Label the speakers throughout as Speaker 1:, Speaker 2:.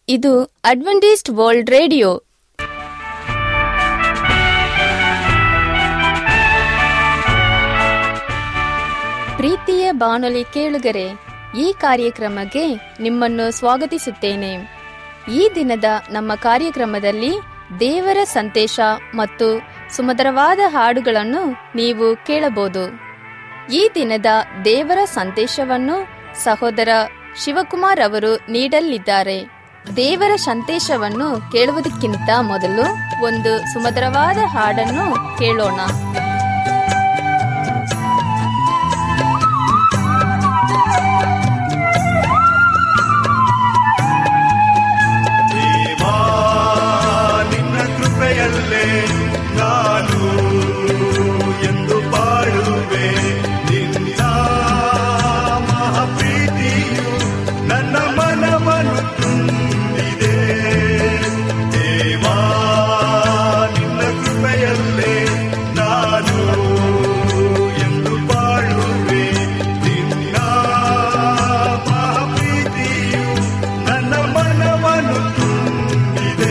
Speaker 1: ಇದು Adventist world radio ಪ್ರೀತಿಯ ಬಾನುಲಿ ಕೇಳುಗರೆ ಈ ಕಾರ್ಯಕ್ರಮಕ್ಕೆ ನಿಮ್ಮನ್ನು ಸ್ವಾಗತಿಸುತ್ತೇನೆ ಈ ದಿನದ ನಮ್ಮ ಕಾರ್ಯಕ್ರಮದಲ್ಲಿ ದೇವರ ಸಂದೇಶ ಮತ್ತು ಸುಮಧುರವಾದ ಹಾಡುಗಳನ್ನು ನೀವು ಕೇಳಬಹುದು ಈ ದಿನದ ದೇವರ ಸಂದೇಶವನ್ನು ಸಹೋದರ ಶಿವಕುಮಾರ್ ಅವರು ನೀಡಲಿದ್ದಾರೆ ದೇವರ ಸಂದೇಶವನ್ನು ಕೇಳುವುದಕ್ಕಿಂತ ಮೊದಲು ಒಂದು ಸುಮಧುರವಾದ ಹಾಡನ್ನು ಕೇಳೋಣ
Speaker 2: ದೇವಾ ನಿನ್ನ ಕೃಪೆಯಲ್ಲೇ ನಾನು ಎಂದು ಬಾಳುವೆ ನಿನ್ನ ಮಹಾಪ್ರೀತಿಯು ನನ್ನ ಮನವನ್ನು ತುಂಬಿದೆ ದೇವಾ ನಿನ್ನ ಕೃಪೆಯಲ್ಲೇ ನಾನು ಎಂದು ಬಾಳುವೆ ನಿನ್ನ ಮಹಾಪ್ರೀತಿಯು ನನ್ನ ಮನವನ್ನು ತುಂಬಿದೆ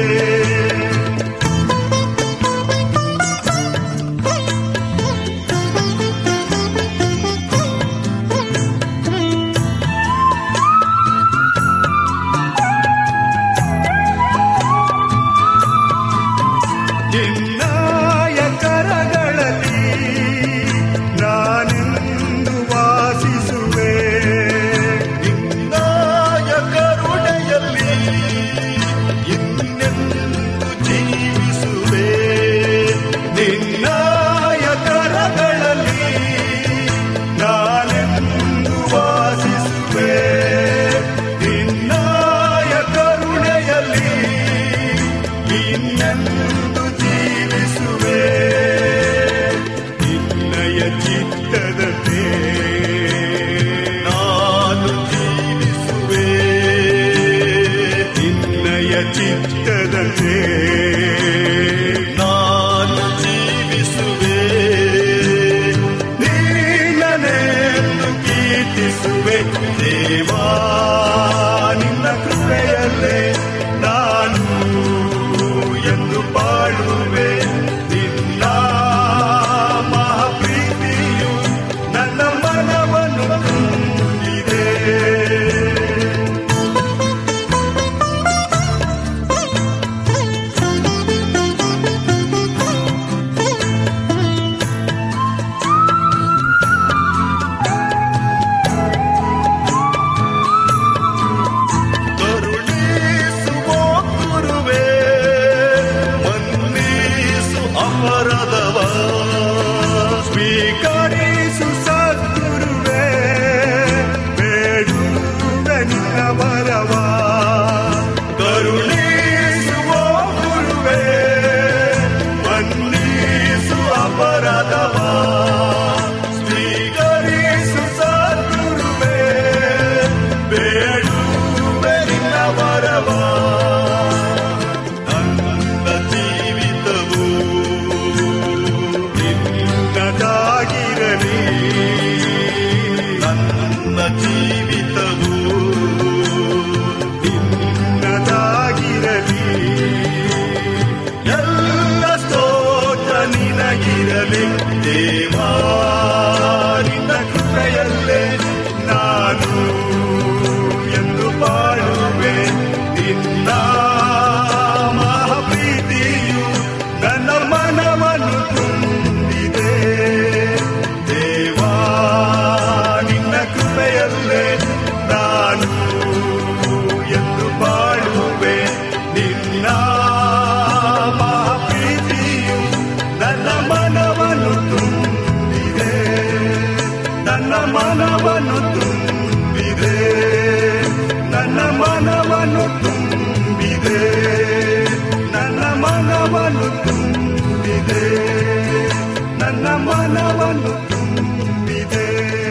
Speaker 2: ನಿನ್ನಾಯ ಕರಗಳಲ್ಲಿ ನಾನೆಂದು ವಾಸಿಸುವೆ ನಿನ್ನಾಯ ಕರುಣೆಯಲ್ಲಿ ಇನ್ನೆಂದು ಜೀವಿಸುವೆ ನಿನ್ನಾಯ ಕರಗಳಲ್ಲಿ ನಾನೆಂದು ವಾಸಿಸುವೆ ನಿನ್ನಾಯ ಕರುಣೆಯಲ್ಲಿ ಇನ್ನೆಂದು ಜೀವಿಸುವೆ ನಿನ್ನಯ ಚಿತ್ತದಂತೆ ನಾನು ಜೀವಿಸುವೆ ನಿನ್ನಯ ಚಿತ್ತದಂತೆ ನಾನು ಜೀವಿಸುವೆ ನೀನನೆಂದು ಕೀರ್ತಿಸುವೆ ದೇವಾ ನಿನ್ನ ಕೃಪೆಯಲ್ಲೇ ನಾನು ಎಂದು ಬಾಳುವೆ ನಿನ್ನ ಮಹಾಪ್ರೀತಿಯು ನನ್ನ ಮನವನ್ನು ತುಂಬಿದೆ ಕರುಣಿಸುವ ಗುರುವೇ ಮನ್ನಿಸು ಅಪರಾಧವ ಸ್ವೀಕರಿಸು ಸದ್ಗುರುವೇ ಬೇಡುವೆ ನಿನ್ನ ವರವ ಕರುಣಿಸುವ ಗುರುವೇ ಮನ್ನಿಸು ಅಪರಾಧವ ಸ್ವೀಕರಿಸು ಸದ್ಗುರುವೇ ಬೇಡುವೆ ನಿನ್ನ ವರವ ನನ್ನ ಜೀವಿತವು ನಿನ್ನದಾಗಿರಲಿ ನನ್ನ ಜೀವಿತವು ನಿನ್ನದಾಗಿರಲಿ ಎಲ್ಲ ಸ್ತೋತ್ರ ನಿನಗಿರಲಿ ದೇವಾ ನಿನ್ನ ಕೃಪೆಯಲ್ಲೇ ನಾನು ಎಂದು ಬಾಳುವೆ ನಿನ್ನ ಮಹಾಪ್ರೀತಿಯು ನನ್ನ ಮನವನ್ನು ತುಂಬಿದೆ ದೇವಾ ನಿನ್ನ ಕೃಪೆಯಲ್ಲೇ ನಾನು ಎಂದು ಬಾಳುವೆ ನಿನ್ನ ಮಹಾಪ್ರೀತಿಯು ನನ್ನ ಮನವನ್ನು ತುಂಬಿದೆ ನನ್ನ ಮನವನ್ನು ತುಂಬಿದೆ ನನ್ನ ಮನವನ್ನು ತುಂಬಿದೆ ನನ್ನ ಮನವನ್ನು ತುಂಬಿದೆ ನನ್ನ ಮನವನ್ನು ತುಂಬಿದೆ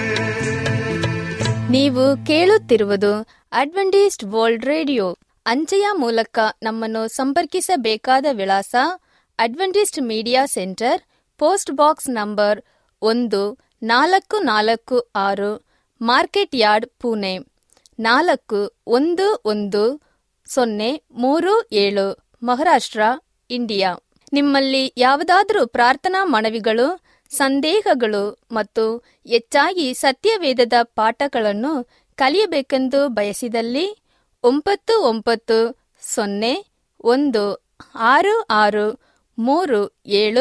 Speaker 1: ನೀವು ಕೇಳುತ್ತಿರುವುದು ಅಡ್ವೆಂಟಿಸ್ಟ್ ವರ್ಲ್ಡ್ ರೇಡಿಯೋ ಅಂಚೆಯ ಮೂಲಕ ನಮ್ಮನ್ನು ಸಂಪರ್ಕಿಸಬೇಕಾದ ವಿಳಾಸ Adventist media centre post box number ಒಂದು ನಾಲ್ಕು ನಾಲ್ಕು ಆರು ಮಾರ್ಕೆಟ್ ಯಾರ್ಡ್ ಪುಣೆ ನಾಲ್ಕು ಒಂದು ಒಂದು ಸೊನ್ನೆ ಮೂರು ಏಳು ಮಹಾರಾಷ್ಟ್ರ ಇಂಡಿಯಾ ನಿಮ್ಮಲ್ಲಿ ಯಾವುದಾದರೂ ಪ್ರಾರ್ಥನಾ ಮನವಿಗಳು ಸಂದೇಹಗಳು ಮತ್ತು ಹೆಚ್ಚಾಗಿ ಸತ್ಯವೇದದ ಪಾಠಗಳನ್ನು ಕಲಿಯಬೇಕೆಂದು ಬಯಸಿದಲ್ಲಿ ಒಂಬತ್ತು ಒಂಬತ್ತು ಸೊನ್ನೆ ಒಂದು ಆರು ಆರು ಮೂರು ಏಳು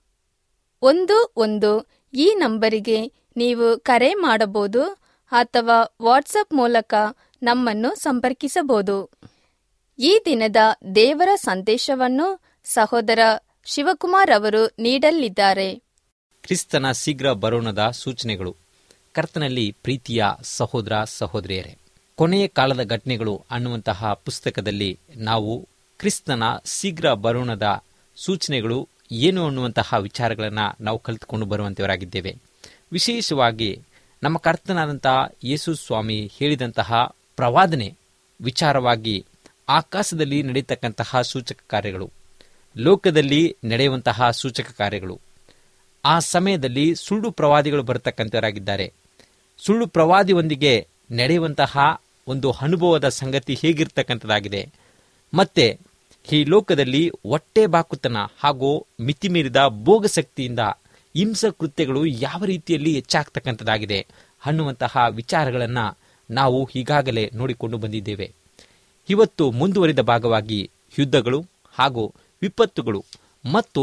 Speaker 1: ಒಂದು ಒಂದು ಈ ನಂಬರಿಗೆ ನೀವು ಕರೆ ಮಾಡಬಹುದು ಅಥವಾ ವಾಟ್ಸಪ್ ಮೂಲಕ ನಮ್ಮನ್ನು ಸಂಪರ್ಕಿಸಬಹುದು ಈ ದಿನದ ದೇವರ ಸಂದೇಶವನ್ನು ಸಹೋದರ ಶಿವಕುಮಾರ್ ಅವರು ನೀಡಲಿದ್ದಾರೆ
Speaker 3: ಕ್ರಿಸ್ತನ ಶೀಘ್ರ ಬರೋಣದ ಸೂಚನೆಗಳು ಕರ್ತನಲ್ಲಿ ಪ್ರೀತಿಯ ಸಹೋದರ ಸಹೋದರಿಯರೇ ಕೊನೆಯ ಕಾಲದ ಘಟನೆಗಳು ಅನ್ನುವಂತಹ ಪುಸ್ತಕದಲ್ಲಿ ನಾವು ಕ್ರಿಸ್ತನ ಶೀಘ್ರ ಬರೋಣದ ಸೂಚನೆಗಳು ಏನು ಅನ್ನುವಂತಹ ವಿಚಾರಗಳನ್ನು ನಾವು ಕಲಿತುಕೊಂಡು ಬರುವಂತವರಾಗಿದ್ದೇವೆ ವಿಶೇಷವಾಗಿ ನಮ್ಮ ಕರ್ತನಾದಂತಹ ಯೇಸು ಸ್ವಾಮಿ ಹೇಳಿದಂತಹ ಪ್ರವಾದನೆ ವಿಚಾರವಾಗಿ ಆಕಾಶದಲ್ಲಿ ನಡೆಯತಕ್ಕಂತಹ ಸೂಚಕ ಕಾರ್ಯಗಳು ಲೋಕದಲ್ಲಿ ನಡೆಯುವಂತಹ ಸೂಚಕ ಕಾರ್ಯಗಳು ಆ ಸಮಯದಲ್ಲಿ ಸುಳ್ಳು ಪ್ರವಾದಿಗಳು ಬರತಕ್ಕಂಥವರಾಗಿದ್ದಾರೆ ಸುಳ್ಳು ಪ್ರವಾದಿಯೊಂದಿಗೆ ನಡೆಯುವಂತಹ ಒಂದು ಅನುಭವದ ಸಂಗತಿ ಹೇಗಿರ್ತಕ್ಕಂಥದ್ದಾಗಿದೆ ಮತ್ತೆ ಈ ಲೋಕದಲ್ಲಿ ಹೊಟ್ಟೆ ಬಾಕುತನ ಹಾಗೂ ಮಿತಿಮೀರಿದ ಭೋಗಶಕ್ತಿಯಿಂದ ಹಿಂಸ ಕೃತ್ಯಗಳು ಯಾವ ರೀತಿಯಲ್ಲಿ ಹೆಚ್ಚಾಗ್ತಕ್ಕಂಥದ್ದಾಗಿದೆ ಅನ್ನುವಂತಹ ವಿಚಾರಗಳನ್ನು ನಾವು ಈಗಾಗಲೇ ನೋಡಿಕೊಂಡು ಬಂದಿದ್ದೇವೆ ಇವತ್ತು ಮುಂದುವರಿದ ಭಾಗವಾಗಿ ಯುದ್ಧಗಳು ಹಾಗೂ ವಿಪತ್ತುಗಳು ಮತ್ತು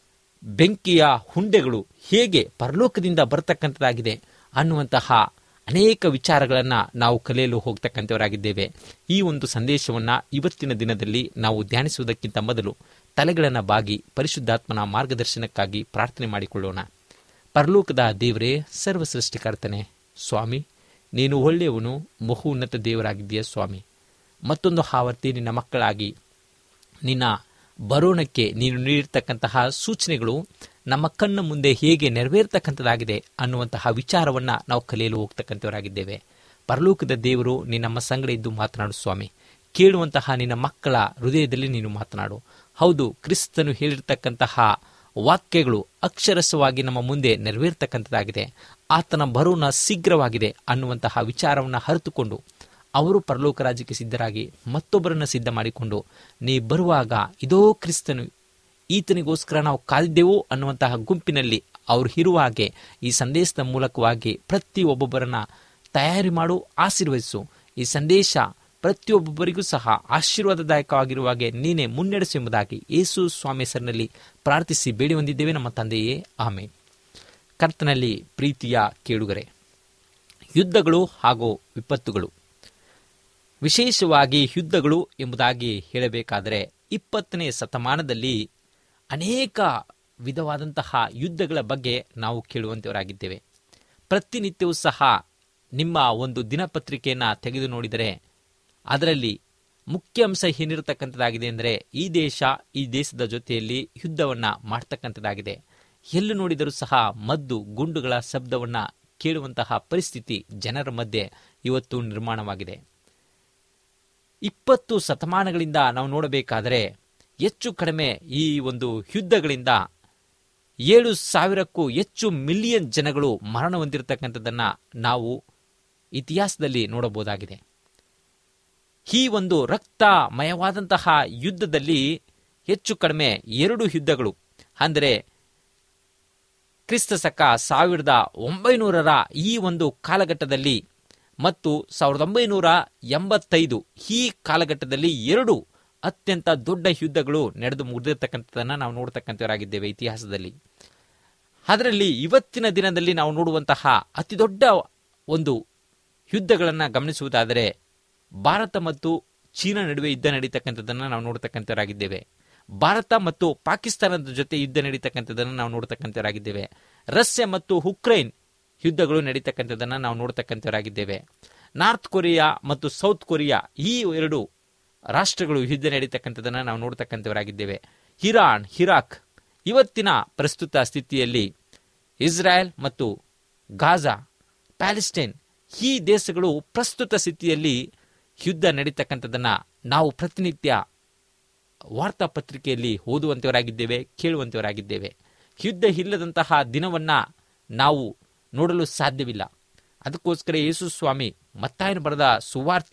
Speaker 3: ಬೆಂಕಿಯ ಹುಂಡೆಗಳು ಹೇಗೆ ಪರಲೋಕದಿಂದ ಬರತಕ್ಕಂಥದ್ದಾಗಿದೆ ಅನ್ನುವಂತಹ ಅನೇಕ ವಿಚಾರಗಳನ್ನು ನಾವು ಕಲಿಯಲು ಹೋಗ್ತಕ್ಕಂಥವರಾಗಿದ್ದೇವೆ ಈ ಒಂದು ಸಂದೇಶವನ್ನು ಇವತ್ತಿನ ದಿನದಲ್ಲಿ ನಾವು ಧ್ಯಾನಿಸುವುದಕ್ಕಿಂತ ಮೊದಲು ತಲೆಗಳನ್ನು ಬಾಗಿ ಪರಿಶುದ್ಧಾತ್ಮನ ಮಾರ್ಗದರ್ಶನಕ್ಕಾಗಿ ಪ್ರಾರ್ಥನೆ ಮಾಡಿಕೊಳ್ಳೋಣ ಪರಲೋಕದ ದೇವರೇ ಸರ್ವ ಸೃಷ್ಟಿಕರ್ತನೆ ಸ್ವಾಮಿ ನೀನು ಒಳ್ಳೆಯವನು ಬಹು ಉನ್ನತ ದೇವರಾಗಿದ್ದೀಯ ಸ್ವಾಮಿ ಮತ್ತೊಂದು ಆವರ್ತಿ ನಿನ್ನ ಮಕ್ಕಳಾಗಿ ನಿನ್ನ ಬರೋಣಕ್ಕೆ ನೀನು ನೀಡಿರ್ತಕ್ಕಂತಹ ಸೂಚನೆಗಳು ನಮ್ಮ ಕಣ್ಣ ಮುಂದೆ ಹೇಗೆ ನೆರವೇರ್ತಕ್ಕಂಥದ್ದಾಗಿದೆ ಅನ್ನುವಂತಹ ವಿಚಾರವನ್ನು ನಾವು ಕಲಿಯಲು ಹೋಗ್ತಕ್ಕಂಥವರಾಗಿದ್ದೇವೆ ಪರಲೋಕದ ದೇವರು ನೀ ನಮ್ಮ ಸಂಗಡ ಇದ್ದು ಮಾತನಾಡು ಸ್ವಾಮಿ ಕೇಳುವಂತಹ ನಿನ್ನ ಮಕ್ಕಳ ಹೃದಯದಲ್ಲಿ ನೀನು ಮಾತನಾಡು ಹೌದು ಕ್ರಿಸ್ತನು ಹೇಳಿರ್ತಕ್ಕಂತಹ ವಾಕ್ಯಗಳು ಅಕ್ಷರಸ್ವವಾಗಿ ನಮ್ಮ ಮುಂದೆ ನೆರವೇರ್ತಕ್ಕಂಥದ್ದಾಗಿದೆ ಆತನ ಬರೋಣ ಶೀಘ್ರವಾಗಿದೆ ಅನ್ನುವಂತಹ ವಿಚಾರವನ್ನು ಅರಿತುಕೊಂಡು ಅವರು ಪರಲೋಕ ರಾಜ್ಯಕ್ಕೆ ಸಿದ್ಧರಾಗಿ ಮತ್ತೊಬ್ಬರನ್ನು ಸಿದ್ಧ ಮಾಡಿಕೊಂಡು ನೀ ಬರುವಾಗ ಇದೋ ಕ್ರಿಸ್ತನು ಈತನಿಗೋಸ್ಕರ ನಾವು ಕಾದಿದ್ದೆವು ಅನ್ನುವಂತಹ ಗುಂಪಿನಲ್ಲಿ ಅವರು ಇರುವ ಹಾಗೆ ಈ ಸಂದೇಶದ ಮೂಲಕವಾಗಿ ಪ್ರತಿ ಒಬ್ಬೊಬ್ಬರನ್ನ ತಯಾರಿ ಮಾಡು ಆಶೀರ್ವದಿಸು ಈ ಸಂದೇಶ ಪ್ರತಿಯೊಬ್ಬೊಬ್ಬರಿಗೂ ಸಹ ಆಶೀರ್ವಾದದಾಯಕವಾಗಿರುವ ಹಾಗೆ ನೀನೇ ಮುನ್ನಡೆಸು ಎಂಬುದಾಗಿ ಯೇಸು ಸ್ವಾಮಿ ಹೆಸರಿನಲ್ಲಿ ಪ್ರಾರ್ಥಿಸಿ ಬೇಡಿ ಹೊಂದಿದ್ದೇವೆ ನಮ್ಮ ತಂದೆಯೇ ಆಮೆ ಕರ್ತನಲ್ಲಿ ಪ್ರೀತಿಯ ಕೇಳುಗರೆ ಯುದ್ಧಗಳು ಹಾಗೂ ವಿಪತ್ತುಗಳು ವಿಶೇಷವಾಗಿ ಯುದ್ಧಗಳು ಎಂಬುದಾಗಿ ಹೇಳಬೇಕಾದರೆ ಇಪ್ಪತ್ತನೇ ಶತಮಾನದಲ್ಲಿ ಅನೇಕ ವಿಧವಾದಂತಹ ಯುದ್ಧಗಳ ಬಗ್ಗೆ ನಾವು ಕೇಳುವಂತವರಾಗಿದ್ದೇವೆ ಪ್ರತಿನಿತ್ಯವೂ ಸಹ ನಿಮ್ಮ ಒಂದು ದಿನಪತ್ರಿಕೆಯನ್ನು ತೆಗೆದು ನೋಡಿದರೆ ಅದರಲ್ಲಿ ಮುಖ್ಯ ಅಂಶ ಏನಿರತಕ್ಕಂಥದ್ದಾಗಿದೆ ಅಂದರೆ ಈ ದೇಶ ಈ ದೇಶದ ಜೊತೆಯಲ್ಲಿ ಯುದ್ಧವನ್ನು ಮಾಡ್ತಕ್ಕಂಥದ್ದಾಗಿದೆ ಎಲ್ಲಿ ನೋಡಿದರೂ ಸಹ ಮದ್ದು ಗುಂಡುಗಳ ಶಬ್ದವನ್ನು ಕೇಳುವಂತಹ ಪರಿಸ್ಥಿತಿ ಜನರ ಮಧ್ಯೆ ಇವತ್ತು ನಿರ್ಮಾಣವಾಗಿದೆ ಇಪ್ಪತ್ತು ಶತಮಾನಗಳಿಂದ ನಾವು ನೋಡಬೇಕಾದರೆ ಹೆಚ್ಚು ಕಡಿಮೆ ಈ ಒಂದು ಯುದ್ಧಗಳಿಂದ ಏಳು ಸಾವಿರಕ್ಕೂ ಹೆಚ್ಚು ಮಿಲಿಯನ್ ಜನಗಳು ಮರಣ ಹೊಂದಿರತಕ್ಕಂಥದ್ದನ್ನು ನಾವು ಇತಿಹಾಸದಲ್ಲಿ ನೋಡಬಹುದಾಗಿದೆ ಈ ಒಂದು ರಕ್ತಮಯವಾದಂತಹ ಯುದ್ಧದಲ್ಲಿ ಹೆಚ್ಚು ಕಡಿಮೆ ಎರಡು ಯುದ್ಧಗಳು ಅಂದರೆ ಕ್ರಿಸ್ತ ಶಕ ಸಾವಿರದ ಒಂಬೈನೂರರ ಈ ಒಂದು ಕಾಲಘಟ್ಟದಲ್ಲಿ ಮತ್ತು ಸಾವಿರದ ಒಂಬೈನೂರ ಎಂಬತ್ತೈದು ಈ ಕಾಲಘಟ್ಟದಲ್ಲಿ ಎರಡು ಅತ್ಯಂತ ದೊಡ್ಡ ಯುದ್ಧಗಳು ನಡೆದು ಮುಗಿದಿರ್ತಕ್ಕಂಥದ್ದನ್ನು ನಾವು ನೋಡ್ತಕ್ಕಂಥವರಾಗಿದ್ದೇವೆ ಇತಿಹಾಸದಲ್ಲಿ ಅದರಲ್ಲಿ ಇವತ್ತಿನ ದಿನದಲ್ಲಿ ನಾವು ನೋಡುವಂತಹ ಅತಿ ದೊಡ್ಡ ಒಂದು ಯುದ್ಧಗಳನ್ನು ಗಮನಿಸುವುದಾದರೆ ಭಾರತ ಮತ್ತು ಚೀನಾ ನಡುವೆ ಯುದ್ಧ ನಡೀತಕ್ಕಂಥದ್ದನ್ನು ನಾವು ನೋಡ್ತಕ್ಕಂಥವರಾಗಿದ್ದೇವೆ ಭಾರತ ಮತ್ತು ಪಾಕಿಸ್ತಾನದ ಜೊತೆ ಯುದ್ಧ ನಡೀತಕ್ಕಂಥದ್ದನ್ನು ನಾವು ನೋಡ್ತಕ್ಕಂಥವರಾಗಿದ್ದೇವೆ ರಷ್ಯಾ ಮತ್ತು ಉಕ್ರೈನ್ ಯುದ್ಧಗಳು ನಡೀತಕ್ಕಂಥದ್ದನ್ನು ನಾವು ನೋಡ್ತಕ್ಕಂಥವರಾಗಿದ್ದೇವೆ ನಾರ್ತ್ ಕೊರಿಯಾ ಮತ್ತು ಸೌತ್ ಕೊರಿಯಾ ಈ ಎರಡು ರಾಷ್ಟ್ರಗಳು ಯುದ್ಧ ನಡೀತಕ್ಕಂಥದ್ದನ್ನು ನಾವು ನೋಡ್ತಕ್ಕಂಥವರಾಗಿದ್ದೇವೆ ಇರಾನ್ ಇರಾಕ್ ಇವತ್ತಿನ ಪ್ರಸ್ತುತ ಸ್ಥಿತಿಯಲ್ಲಿ ಇಸ್ರಾಯೇಲ್ ಮತ್ತು ಗಾಜಾ ಪ್ಯಾಲೆಸ್ಟೈನ್ ಈ ದೇಶಗಳು ಪ್ರಸ್ತುತ ಸ್ಥಿತಿಯಲ್ಲಿ ಯುದ್ಧ ನಡೀತಕ್ಕಂಥದ್ದನ್ನು ನಾವು ಪ್ರತಿನಿತ್ಯ ವಾರ್ತಾಪತ್ರಿಕೆಯಲ್ಲಿ ಓದುವಂತವರಾಗಿದ್ದೇವೆ ಕೇಳುವಂತವರಾಗಿದ್ದೇವೆ ಯುದ್ಧ ಇಲ್ಲದಂತಹ ದಿನವನ್ನ ನಾವು ನೋಡಲು ಸಾಧ್ಯವಿಲ್ಲ ಅದಕ್ಕೋಸ್ಕರ ಯೇಸು ಸ್ವಾಮಿ ಮತ್ತಾಯನ ಬರೆದ ಸುವಾರ್ತೆ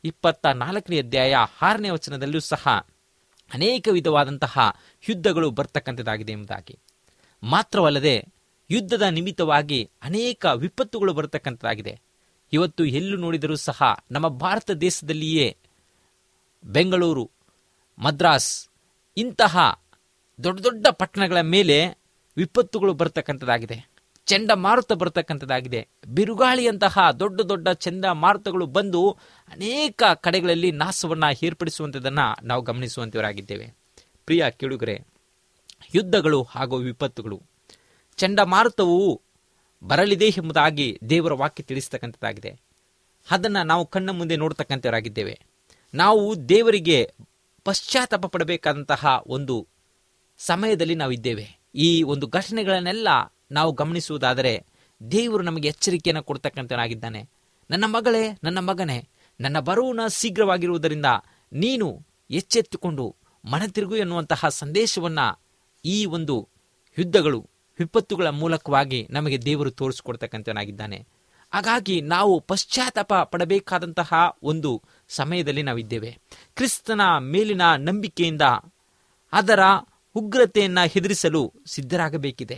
Speaker 3: ಇಪ್ಪತ್ತ ನಾಲ್ಕನೇ ಅಧ್ಯಾಯ ಆರನೇ ವಚನದಲ್ಲೂ ಸಹ ಅನೇಕ ವಿಧವಾದಂತಹ ಯುದ್ಧಗಳು ಬರ್ತಕ್ಕಂಥದ್ದಾಗಿದೆ ಎಂಬುದಾಗಿ ಮಾತ್ರವಲ್ಲದೆ ಯುದ್ಧದ ನಿಮಿತ್ತವಾಗಿ ಅನೇಕ ವಿಪತ್ತುಗಳು ಬರತಕ್ಕಂಥದ್ದಾಗಿದೆ ಇವತ್ತು ಎಲ್ಲೂ ನೋಡಿದರೂ ಸಹ ನಮ್ಮ ಭಾರತ ದೇಶದಲ್ಲಿಯೇ ಬೆಂಗಳೂರು ಮದ್ರಾಸ್ ಇಂತಹ ದೊಡ್ಡ ದೊಡ್ಡ ಪಟ್ಟಣಗಳ ಮೇಲೆ ವಿಪತ್ತುಗಳು ಬರ್ತಕ್ಕಂಥದ್ದಾಗಿದೆ ಚಂಡಮಾರುತ ಬರ್ತಕ್ಕಂಥದ್ದಾಗಿದೆ ಬಿರುಗಾಳಿಯಂತಹ ದೊಡ್ಡ ದೊಡ್ಡ ಚಂಡಮಾರುತಗಳು ಬಂದು ಅನೇಕ ಕಡೆಗಳಲ್ಲಿ ನಾಶವನ್ನ ಏರ್ಪಡಿಸುವಂಥದ್ದನ್ನು ನಾವು ಗಮನಿಸುವಂತವರಾಗಿದ್ದೇವೆ ಪ್ರಿಯ ಕೇಳುಗರೆ ಯುದ್ಧಗಳು ಹಾಗೂ ವಿಪತ್ತುಗಳು ಚಂಡಮಾರುತವು ಬರಲಿದೆ ಎಂಬುದಾಗಿ ದೇವರ ವಾಕ್ಯ ತಿಳಿಸ್ತಕ್ಕಂಥದ್ದಾಗಿದೆ ಅದನ್ನು ನಾವು ಕಣ್ಣ ಮುಂದೆ ನೋಡ್ತಕ್ಕಂಥವರಾಗಿದ್ದೇವೆ ನಾವು ದೇವರಿಗೆ ಪಶ್ಚಾತ್ತಾಪ ಪಡಬೇಕಾದಂತಹ ಒಂದು ಸಮಯದಲ್ಲಿ ನಾವಿದ್ದೇವೆ ಈ ಒಂದು ಘಟನೆಗಳನ್ನೆಲ್ಲ ನಾವು ಗಮನಿಸುವುದಾದರೆ ದೇವರು ನಮಗೆ ಎಚ್ಚರಿಕೆಯನ್ನು ಕೊಡ್ತಕ್ಕಂಥನಾಗಿದ್ದಾನೆ ನನ್ನ ಮಗಳೇ ನನ್ನ ಮಗನೇ ನನ್ನ ಬರುವನ ಶೀಘ್ರವಾಗಿರುವುದರಿಂದ ನೀನು ಎಚ್ಚೆತ್ತುಕೊಂಡು ಮನ ತಿರುಗು ಎನ್ನುವಂತಹ ಸಂದೇಶವನ್ನ ಈ ಒಂದು ಯುದ್ಧಗಳು ವಿಪತ್ತುಗಳ ಮೂಲಕವಾಗಿ ನಮಗೆ ದೇವರು ತೋರಿಸಿಕೊಡ್ತಕ್ಕಂಥನಾಗಿದ್ದಾನೆ ಹಾಗಾಗಿ ನಾವು ಪಶ್ಚಾತ್ತಾಪ ಪಡಬೇಕಾದಂತಹ ಒಂದು ಸಮಯದಲ್ಲಿ ನಾವಿದ್ದೇವೆ ಕ್ರಿಸ್ತನ ಮೇಲಿನ ನಂಬಿಕೆಯಿಂದ ಅದರ ಉಗ್ರತೆಯನ್ನ ಹೆದರಿಸಲು ಸಿದ್ಧರಾಗಬೇಕಿದೆ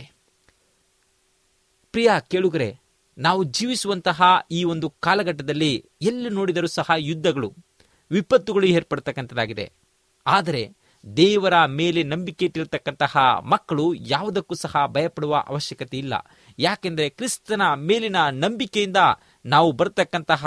Speaker 3: ಪ್ರಿಯ ಕೇಳುಗರೆ ನಾವು ಜೀವಿಸುವಂತಹ ಈ ಒಂದು ಕಾಲಘಟ್ಟದಲ್ಲಿ ಎಲ್ಲಿ ನೋಡಿದರೂ ಸಹ ಯುದ್ಧಗಳು ವಿಪತ್ತುಗಳು ಏರ್ಪಡ್ತಕ್ಕಂಥದ್ದಾಗಿದೆ ಆದರೆ ದೇವರ ಮೇಲೆ ನಂಬಿಕೆ ಇಟ್ಟಿರತಕ್ಕಂತಹ ಮಕ್ಕಳು ಯಾವುದಕ್ಕೂ ಸಹ ಭಯಪಡುವ ಅವಶ್ಯಕತೆ ಇಲ್ಲ ಯಾಕೆಂದರೆ ಕ್ರಿಸ್ತನ ಮೇಲಿನ ನಂಬಿಕೆಯಿಂದ ನಾವು ಬರ್ತಕ್ಕಂತಹ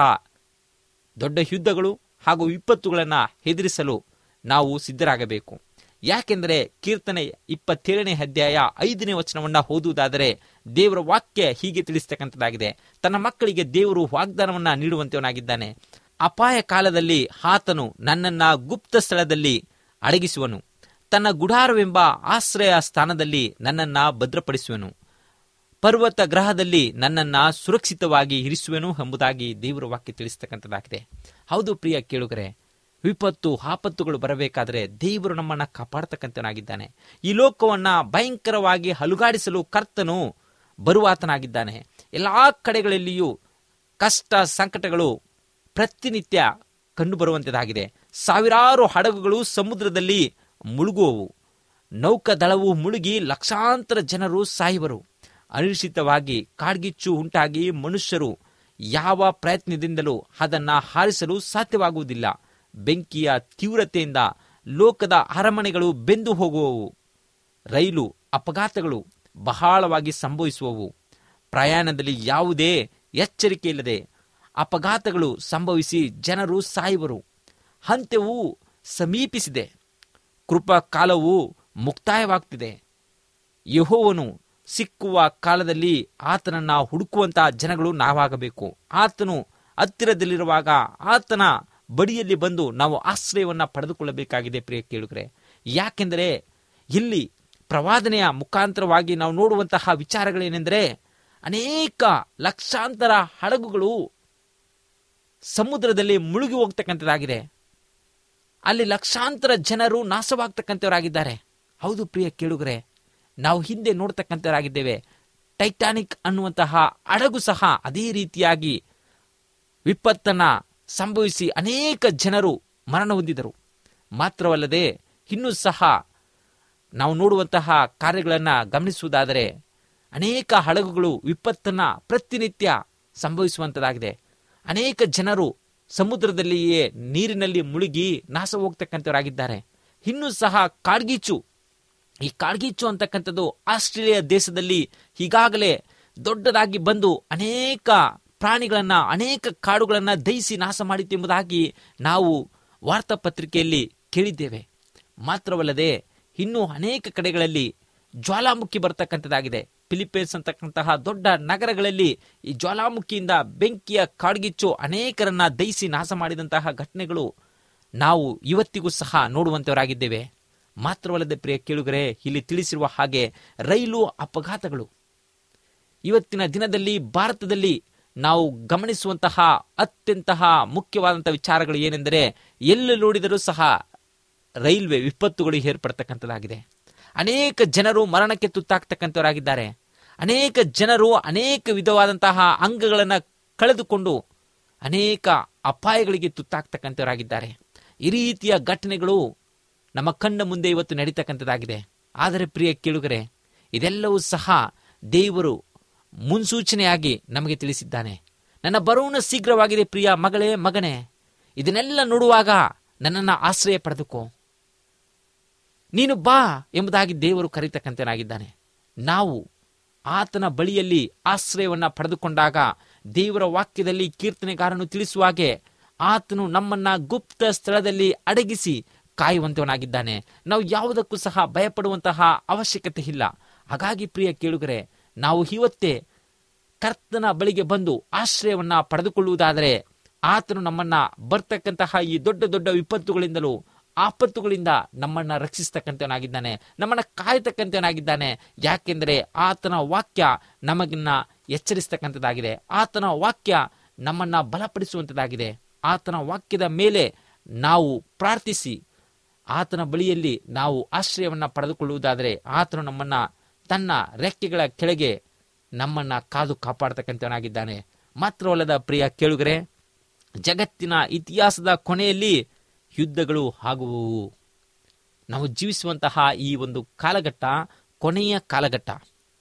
Speaker 3: ದೊಡ್ಡ ಯುದ್ಧಗಳು ಹಾಗೂ ವಿಪತ್ತುಗಳನ್ನು ಎದುರಿಸಲು ನಾವು ಸಿದ್ಧರಾಗಬೇಕು ಯಾಕೆಂದರೆ ಕೀರ್ತನೆ ಇಪ್ಪತ್ತೇಳನೇ ಅಧ್ಯಾಯ ಐದನೇ ವಚನವನ್ನ ಓದುವುದಾದರೆ ದೇವರ ವಾಕ್ಯ ಹೀಗೆ ತಿಳಿಸ್ತಕ್ಕಂಥದ್ದಾಗಿದೆ ತನ್ನ ಮಕ್ಕಳಿಗೆ ದೇವರು ವಾಗ್ದಾನವನ್ನ ನೀಡುವಂತವನಾಗಿದ್ದಾನೆ ಅಪಾಯ ಕಾಲದಲ್ಲಿ ಆತನು ನನ್ನನ್ನ ಗುಪ್ತ ಸ್ಥಳದಲ್ಲಿ ಅಡಗಿಸುವನು ತನ್ನ ಗುಡಾರವೆಂಬ ಆಶ್ರಯ ಸ್ಥಾನದಲ್ಲಿ ನನ್ನನ್ನ ಭದ್ರಪಡಿಸುವನು ಪರ್ವತ ಗ್ರಹದಲ್ಲಿ ನನ್ನನ್ನ ಸುರಕ್ಷಿತವಾಗಿ ಇರಿಸುವೆನು ಎಂಬುದಾಗಿ ದೇವರ ವಾಕ್ಯ ತಿಳಿಸ್ತಕ್ಕಂಥದ್ದಾಗಿದೆ ಹೌದು ಪ್ರಿಯ ಕೇಳುಗರೆ ವಿಪತ್ತು ಆಪತ್ತುಗಳು ಬರಬೇಕಾದರೆ ದೇವರು ನಮ್ಮನ್ನ ಕಾಪಾಡ್ತಕ್ಕಂಥನಾಗಿದ್ದಾನೆ ಈ ಲೋಕವನ್ನ ಭಯಂಕರವಾಗಿ ಹಲುಗಾಡಿಸಲು ಕರ್ತನು ಬರುವಾತನಾಗಿದ್ದಾನೆ ಎಲ್ಲಾ ಕಡೆಗಳಲ್ಲಿಯೂ ಕಷ್ಟ ಸಂಕಟಗಳು ಪ್ರತಿನಿತ್ಯ ಕಂಡುಬರುವಂಥದ್ದಾಗಿದೆ ಸಾವಿರಾರು ಹಡಗುಗಳು ಸಮುದ್ರದಲ್ಲಿ ಮುಳುಗುವವು ನೌಕದಳವು ಮುಳುಗಿ ಲಕ್ಷಾಂತರ ಜನರು ಸಾಯುವರು ಅನಿಶ್ಚಿತವಾಗಿ ಕಾಡ್ಗಿಚ್ಚು ಉಂಟಾಗಿ ಮನುಷ್ಯರು ಯಾವ ಪ್ರಯತ್ನದಿಂದಲೂ ಅದನ್ನ ಹಾರಿಸಲು ಸಾಧ್ಯವಾಗುವುದಿಲ್ಲ ಬೆಂಕಿಯ ತೀವ್ರತೆಯಿಂದ ಲೋಕದ ಅರಮನೆಗಳು ಬೆಂದು ಹೋಗುವವು ರೈಲು ಅಪಘಾತಗಳು ಬಹಳವಾಗಿ ಸಂಭವಿಸುವವು ಪ್ರಯಾಣದಲ್ಲಿ ಯಾವುದೇ ಎಚ್ಚರಿಕೆ ಇಲ್ಲದೆ ಅಪಘಾತಗಳು ಸಂಭವಿಸಿ ಜನರು ಸಾಯುವರು ಅಂತ್ಯವು ಸಮೀಪಿಸಿದೆ ಕೃಪಾ ಕಾಲವು ಮುಕ್ತಾಯವಾಗ್ತಿದೆ ಯಹೋವನು ಸಿಕ್ಕುವ ಕಾಲದಲ್ಲಿ ಆತನನ್ನ ಹುಡುಕುವಂತಹ ಜನಗಳು ನಾವಾಗಬೇಕು ಆತನು ಹತ್ತಿರದಲ್ಲಿರುವಾಗ ಆತನ ಬಡಿಯಲ್ಲಿ ಬಂದು ನಾವು ಆಶ್ರಯವನ್ನ ಪಡೆದುಕೊಳ್ಳಬೇಕಾಗಿದೆ ಪ್ರಿಯ ಕೇಳುಗರೆ ಯಾಕೆಂದರೆ ಇಲ್ಲಿ ಪ್ರವಾದನೆಯ ಮುಖಾಂತರವಾಗಿ ನಾವು ನೋಡುವಂತಹ ವಿಚಾರಗಳೇನೆಂದರೆ ಅನೇಕ ಲಕ್ಷಾಂತರ ಹಡಗುಗಳು ಸಮುದ್ರದಲ್ಲಿ ಮುಳುಗಿ ಹೋಗ್ತಕ್ಕಂಥದ್ದಾಗಿದೆ ಅಲ್ಲಿ ಲಕ್ಷಾಂತರ ಜನರು ನಾಶವಾಗ್ತಕ್ಕಂಥವರಾಗಿದ್ದಾರೆ ಹೌದು ಪ್ರಿಯ ಕೇಳುಗರೆ ನಾವು ಹಿಂದೆ ನೋಡ್ತಕ್ಕಂಥವರಾಗಿದ್ದೇವೆ ಟೈಟಾನಿಕ್ ಅನ್ನುವಂತಹ ಹಡಗು ಸಹ ಅದೇ ರೀತಿಯಾಗಿ ವಿಪತ್ತನ್ನ ಸಂಭವಿಸಿ ಅನೇಕ ಜನರು ಮರಣ ಹೊಂದಿದರು ಮಾತ್ರವಲ್ಲದೆ ಇನ್ನೂ ಸಹ ನಾವು ನೋಡುವಂತಹ ಕಾರ್ಯಗಳನ್ನು ಗಮನಿಸುವುದಾದರೆ ಅನೇಕ ಹಡಗುಗಳು ವಿಪತ್ತನ್ನ ಪ್ರತಿನಿತ್ಯ ಸಂಭವಿಸುವಂಥದ್ದಾಗಿದೆ ಅನೇಕ ಜನರು ಸಮುದ್ರದಲ್ಲಿಯೇ ನೀರಿನಲ್ಲಿ ಮುಳುಗಿ ನಾಶ ಹೋಗ್ತಕ್ಕಂಥವರಾಗಿದ್ದಾರೆ ಇನ್ನೂ ಸಹ ಕಾಡ್ಗೀಚು ಈ ಕಾಡ್ಗೀಚು ಅಂತಕ್ಕಂಥದ್ದು ಆಸ್ಟ್ರೇಲಿಯಾ ದೇಶದಲ್ಲಿ ಈಗಾಗಲೇ ದೊಡ್ಡದಾಗಿ ಬಂದು ಅನೇಕ ಪ್ರಾಣಿಗಳನ್ನ ಅನೇಕ ಕಾಡುಗಳನ್ನ ದಹಿಸಿ ನಾಶ ಮಾಡಿತು ಎಂಬುದಾಗಿ ನಾವು ವಾರ್ತಾಪತ್ರಿಕೆಯಲ್ಲಿ ಕೇಳಿದ್ದೇವೆ ಮಾತ್ರವಲ್ಲದೆ ಇನ್ನೂ ಅನೇಕ ಕಡೆಗಳಲ್ಲಿ ಜ್ವಾಲಾಮುಖಿ ಬರ್ತಕ್ಕಂಥದ್ದಾಗಿದೆ ಫಿಲಿಪೈನ್ಸ್ ಅಂತಕ್ಕಂತಹ ದೊಡ್ಡ ನಗರಗಳಲ್ಲಿ ಈ ಜ್ವಾಲಾಮುಖಿಯಿಂದ ಬೆಂಕಿಯ ಕಾಡ್ಗಿಚ್ಚು ಅನೇಕರನ್ನ ದಹಿಸಿ ನಾಶ ಮಾಡಿದಂತಹ ಘಟನೆಗಳು ನಾವು ಇವತ್ತಿಗೂ ಸಹ ನೋಡುವಂತವರಾಗಿದ್ದೇವೆ ಮಾತ್ರವಲ್ಲದೆ ಪ್ರಿಯ ಕೇಳುಗರೆ ಇಲ್ಲಿ ತಿಳಿಸಿರುವ ಹಾಗೆ ರೈಲು ಅಪಘಾತಗಳು ಇವತ್ತಿನ ದಿನದಲ್ಲಿ ಭಾರತದಲ್ಲಿ ನಾವು ಗಮನಿಸುವಂತಹ ಅತ್ಯಂತಹ ಮುಖ್ಯವಾದಂತಹ ವಿಚಾರಗಳು ಏನೆಂದರೆ ಎಲ್ಲಿ ನೋಡಿದರೂ ಸಹ ರೈಲ್ವೆ ವಿಪತ್ತುಗಳು ಏರ್ಪಡ್ತಕ್ಕಂಥದ್ದಾಗಿದೆ ಅನೇಕ ಜನರು ಮರಣಕ್ಕೆ ತುತ್ತಾಗ್ತಕ್ಕಂಥವರಾಗಿದ್ದಾರೆ ಅನೇಕ ಜನರು ಅನೇಕ ವಿಧವಾದಂತಹ ಅಂಗಗಳನ್ನು ಕಳೆದುಕೊಂಡು ಅನೇಕ ಅಪಾಯಗಳಿಗೆ ತುತ್ತಾಗ್ತಕ್ಕಂಥವರಾಗಿದ್ದಾರೆ ಈ ರೀತಿಯ ಘಟನೆಗಳು ನಮ್ಮ ಕಣ್ಣ ಮುಂದೆ ಇವತ್ತು ನಡೀತಕ್ಕಂಥದ್ದಾಗಿದೆ ಆದರೆ ಪ್ರಿಯ ಕೇಳುಗರೆ ಇದೆಲ್ಲವೂ ಸಹ ದೇವರು ಮುನ್ಸೂಚನೆಯಾಗಿ ನಮಗೆ ತಿಳಿಸಿದ್ದಾನೆ ನನ್ನ ಬರೋಣ ಶೀಘ್ರವಾಗಿದೆ ಪ್ರಿಯ ಮಗಳೇ ಮಗನೇ ಇದನ್ನೆಲ್ಲ ನೋಡುವಾಗ ನನ್ನನ್ನು ಆಶ್ರಯ ಪಡೆದುಕೋ ನೀನು ಬಾ ಎಂಬುದಾಗಿ ದೇವರು ಕರೀತಕ್ಕಂತನಾಗಿದ್ದಾನೆ ನಾವು ಆತನ ಬಳಿಯಲ್ಲಿ ಆಶ್ರಯವನ್ನ ಪಡೆದುಕೊಂಡಾಗ ದೇವರ ವಾಕ್ಯದಲ್ಲಿ ಕೀರ್ತನೆಗಾರನು ತಿಳಿಸುವ ಹಾಗೆ ಆತನು ನಮ್ಮನ್ನ ಗುಪ್ತ ಸ್ಥಳದಲ್ಲಿ ಅಡಗಿಸಿ ಕಾಯುವಂತವನಾಗಿದ್ದಾನೆ ನಾವು ಯಾವುದಕ್ಕೂ ಸಹ ಭಯಪಡುವಂತಹ ಅವಶ್ಯಕತೆ ಇಲ್ಲ ಹಾಗಾಗಿ ಪ್ರಿಯ ಕೇಳುಗರೆ ನಾವು ಇವತ್ತೇ ಕರ್ತನ ಬಳಿಗೆ ಬಂದು ಆಶ್ರಯವನ್ನ ಪಡೆದುಕೊಳ್ಳುವುದಾದರೆ ಆತನು ನಮ್ಮನ್ನ ಬರ್ತಕ್ಕಂತಹ ಈ ದೊಡ್ಡ ದೊಡ್ಡ ವಿಪತ್ತುಗಳಿಂದಲೂ ಆಪತ್ತುಗಳಿಂದ ನಮ್ಮನ್ನ ರಕ್ಷಿಸ್ತಕ್ಕಂಥವನಾಗಿದ್ದಾನೆ ನಮ್ಮನ್ನ ಕಾಯತಕ್ಕಂಥವನಾಗಿದ್ದಾನೆ ಯಾಕೆಂದರೆ ಆತನ ವಾಕ್ಯ ನಮಗನ್ನ ಎಚ್ಚರಿಸ್ತಕ್ಕಂಥದ್ದಾಗಿದೆ ಆತನ ವಾಕ್ಯ ನಮ್ಮನ್ನ ಬಲಪಡಿಸುವಂಥದ್ದಾಗಿದೆ ಆತನ ವಾಕ್ಯದ ಮೇಲೆ ನಾವು ಪ್ರಾರ್ಥಿಸಿ ಆತನ ಬಳಿಯಲ್ಲಿ ನಾವು ಆಶ್ರಯವನ್ನ ಪಡೆದುಕೊಳ್ಳುವುದಾದರೆ ಆತನು ನಮ್ಮನ್ನ ತನ್ನ ರೆಕ್ಕೆಗಳ ಕೆಳಗೆ ನಮ್ಮನ್ನ ಕಾದು ಕಾಪಾಡ್ತಕ್ಕಂಥವನಾಗಿದ್ದಾನೆ ಮಾತ್ರವಲ್ಲದ ಪ್ರಿಯ ಕೇಳುಗರೆ ಜಗತ್ತಿನ ಇತಿಹಾಸದ ಕೊನೆಯಲ್ಲಿ ಯುದ್ಧಗಳು ಆಗುವವು ನಾವು ಜೀವಿಸುವಂತಹ ಈ ಒಂದು ಕಾಲಘಟ್ಟ ಕೊನೆಯ ಕಾಲಘಟ್ಟ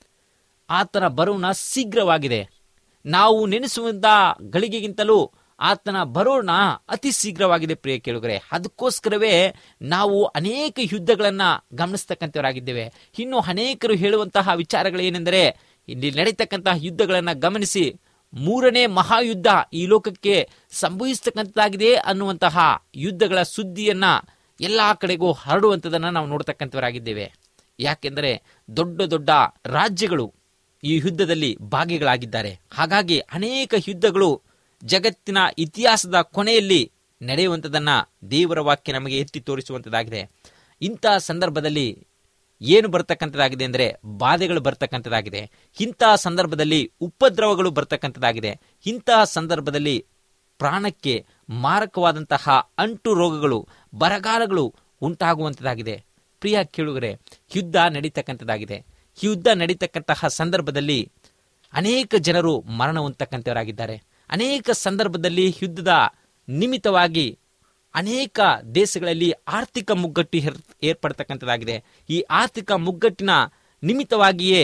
Speaker 3: ಆತನ ಬರೋಣ ಶೀಘ್ರವಾಗಿದೆ ನಾವು ನೆನೆಸುವಂತ ಗಳಿಗೆಗಿಂತಲೂ ಆತನ ಬರೋಣ ಅತಿ ಶೀಘ್ರವಾಗಿದೆ ಪ್ರಿಯ ಕೇಳುಗರೆ ಅದಕ್ಕೋಸ್ಕರವೇ ನಾವು ಅನೇಕ ಯುದ್ಧಗಳನ್ನ ಗಮನಿಸ್ತಕ್ಕಂಥವರಾಗಿದ್ದೇವೆ ಇನ್ನು ಅನೇಕರು ಹೇಳುವಂತಹ ವಿಚಾರಗಳೇನೆಂದರೆ ಇಲ್ಲಿ ನಡೀತಕ್ಕಂತಹ ಯುದ್ಧಗಳನ್ನ ಗಮನಿಸಿ ಮೂರನೇ ಮಹಾಯುದ್ಧ ಈ ಲೋಕಕ್ಕೆ ಸಂಭವಿಸ್ತಕ್ಕಂಥದ್ದಾಗಿದೆ ಅನ್ನುವಂತಹ ಯುದ್ಧಗಳ ಸುದ್ದಿಯನ್ನ ಎಲ್ಲಾ ಕಡೆಗೂ ಹರಡುವಂಥದನ್ನ ನಾವು ನೋಡ್ತಕ್ಕಂಥವರಾಗಿದ್ದೇವೆ ಯಾಕೆಂದರೆ ದೊಡ್ಡ ದೊಡ್ಡ ರಾಜ್ಯಗಳು ಈ ಯುದ್ಧದಲ್ಲಿ ಭಾಗಿಗಳಾಗಿದ್ದಾರೆ ಹಾಗಾಗಿ ಅನೇಕ ಯುದ್ಧಗಳು ಜಗತ್ತಿನ ಇತಿಹಾಸದ ಕೊನೆಯಲ್ಲಿ ನಡೆಯುವಂಥದ್ದನ್ನ ದೇವರ ವಾಕ್ಯ ನಮಗೆ ಎತ್ತಿ ತೋರಿಸುವಂಥದ್ದಾಗಿದೆ ಇಂತಹ ಸಂದರ್ಭದಲ್ಲಿ ಏನು ಬರ್ತಕ್ಕಂಥದ್ದಾಗಿದೆ ಅಂದರೆ ಬಾಧೆಗಳು ಬರ್ತಕ್ಕಂಥದ್ದಾಗಿದೆ ಇಂತಹ ಸಂದರ್ಭದಲ್ಲಿ ಉಪದ್ರವಗಳು ಬರ್ತಕ್ಕಂಥದ್ದಾಗಿದೆ ಇಂತಹ ಸಂದರ್ಭದಲ್ಲಿ ಪ್ರಾಣಕ್ಕೆ ಮಾರಕವಾದಂತಹ ಅಂಟು ರೋಗಗಳು ಬರಗಾಲಗಳು ಉಂಟಾಗುವಂಥದ್ದಾಗಿದೆ ಪ್ರಿಯ ಕೇಳುಗರೆ ಯುದ್ಧ ನಡೀತಕ್ಕಂಥದ್ದಾಗಿದೆ ಯುದ್ಧ ನಡೀತಕ್ಕಂತಹ ಸಂದರ್ಭದಲ್ಲಿ ಅನೇಕ ಜನರು ಮರಣ ಹೊಂದತಕ್ಕಂಥವರಾಗಿದ್ದಾರೆ ಅನೇಕ ಸಂದರ್ಭದಲ್ಲಿ ಯುದ್ಧದ ನಿಮಿತ್ತವಾಗಿ ಅನೇಕ ದೇಶಗಳಲ್ಲಿ ಆರ್ಥಿಕ ಮುಗ್ಗಟ್ಟು ಏರ್- ಏರ್ಪಡ್ತಕ್ಕಂಥದ್ದಾಗಿದೆ ಈ ಆರ್ಥಿಕ ಮುಗ್ಗಟ್ಟಿನ ನಿಮಿತ್ತವಾಗಿಯೇ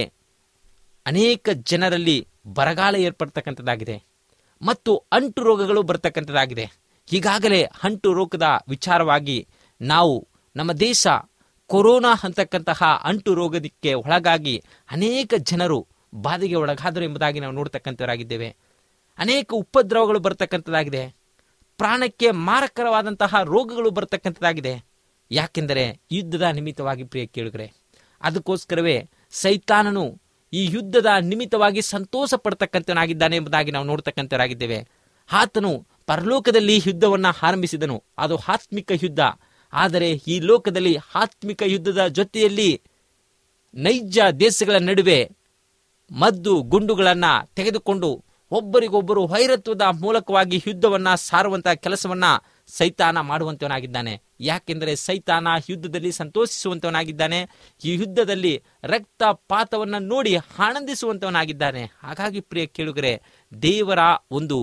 Speaker 3: ಅನೇಕ ಜನರಲ್ಲಿ ಬರಗಾಲ ಏರ್ಪಡ್ತಕ್ಕಂಥದ್ದಾಗಿದೆ ಮತ್ತು ಅಂಟು ರೋಗಗಳು ಬರ್ತಕ್ಕಂಥದ್ದಾಗಿದೆ ಈಗಾಗಲೇ ಅಂಟು ರೋಗದ ವಿಚಾರವಾಗಿ ನಾವು ನಮ್ಮ ದೇಶ ಕೊರೋನಾ ಅಂತಕ್ಕಂತಹ ಅಂಟು ರೋಗದಕ್ಕೆ ಒಳಗಾಗಿ ಅನೇಕ ಜನರು ಬಾಧೆಗೆ ಒಳಗಾದರು ಎಂಬುದಾಗಿ ನಾವು ನೋಡ್ತಕ್ಕಂಥವರಾಗಿದ್ದೇವೆ ಅನೇಕ ಉಪದ್ರವಗಳು ಬರ್ತಕ್ಕಂಥದ್ದಾಗಿದೆ ಪ್ರಾಣಕ್ಕೆ ಮಾರಕರವಾದಂತಹ ರೋಗಗಳು ಬರ್ತಕ್ಕಂಥದ್ದಾಗಿದೆ ಯಾಕೆಂದರೆ ಯುದ್ಧದ ನಿಮಿತ್ತವಾಗಿ ಪ್ರಿಯ ಕೇಳುಗರೆ ಅದಕ್ಕೋಸ್ಕರವೇ ಸೈತಾನನು ಈ ಯುದ್ಧದ ನಿಮಿತ್ತವಾಗಿ ಸಂತೋಷ ಪಡ್ತಕ್ಕಂಥನಾಗಿದ್ದಾನೆ ಎಂಬುದಾಗಿ ನಾವು ನೋಡ್ತಕ್ಕಂಥವರಾಗಿದ್ದೇವೆ ಆತನು ಪರಲೋಕದಲ್ಲಿ ಯುದ್ಧವನ್ನ ಆರಂಭಿಸಿದನು ಅದು ಆತ್ಮಿಕ ಯುದ್ಧ ಆದರೆ ಈ ಲೋಕದಲ್ಲಿ ಆತ್ಮಿಕ ಯುದ್ಧದ ಜೊತೆಯಲ್ಲಿ ನೈಜ ದೇಶಗಳ ನಡುವೆ ಮದ್ದು ಗುಂಡುಗಳನ್ನ ತೆಗೆದುಕೊಂಡು ಒಬ್ಬರಿಗೊಬ್ಬರು ವೈರತ್ವದ ಮೂಲಕವಾಗಿ ಯುದ್ಧವನ್ನ ಸಾರುವಂತಹ ಕೆಲಸವನ್ನ ಸೈತಾನ ಮಾಡುವಂತವನಾಗಿದ್ದಾನೆ ಯಾಕೆಂದರೆ ಸೈತಾನ ಯುದ್ಧದಲ್ಲಿ ಸಂತೋಷಿಸುವಂತವನಾಗಿದ್ದಾನೆ ಈ ಯುದ್ಧದಲ್ಲಿ ರಕ್ತಪಾತವನ್ನ ನೋಡಿ ಆನಂದಿಸುವಂತವನಾಗಿದ್ದಾನೆ ಹಾಗಾಗಿ ಪ್ರಿಯ ಕೇಳುಗರೆ ದೇವರ ಒಂದು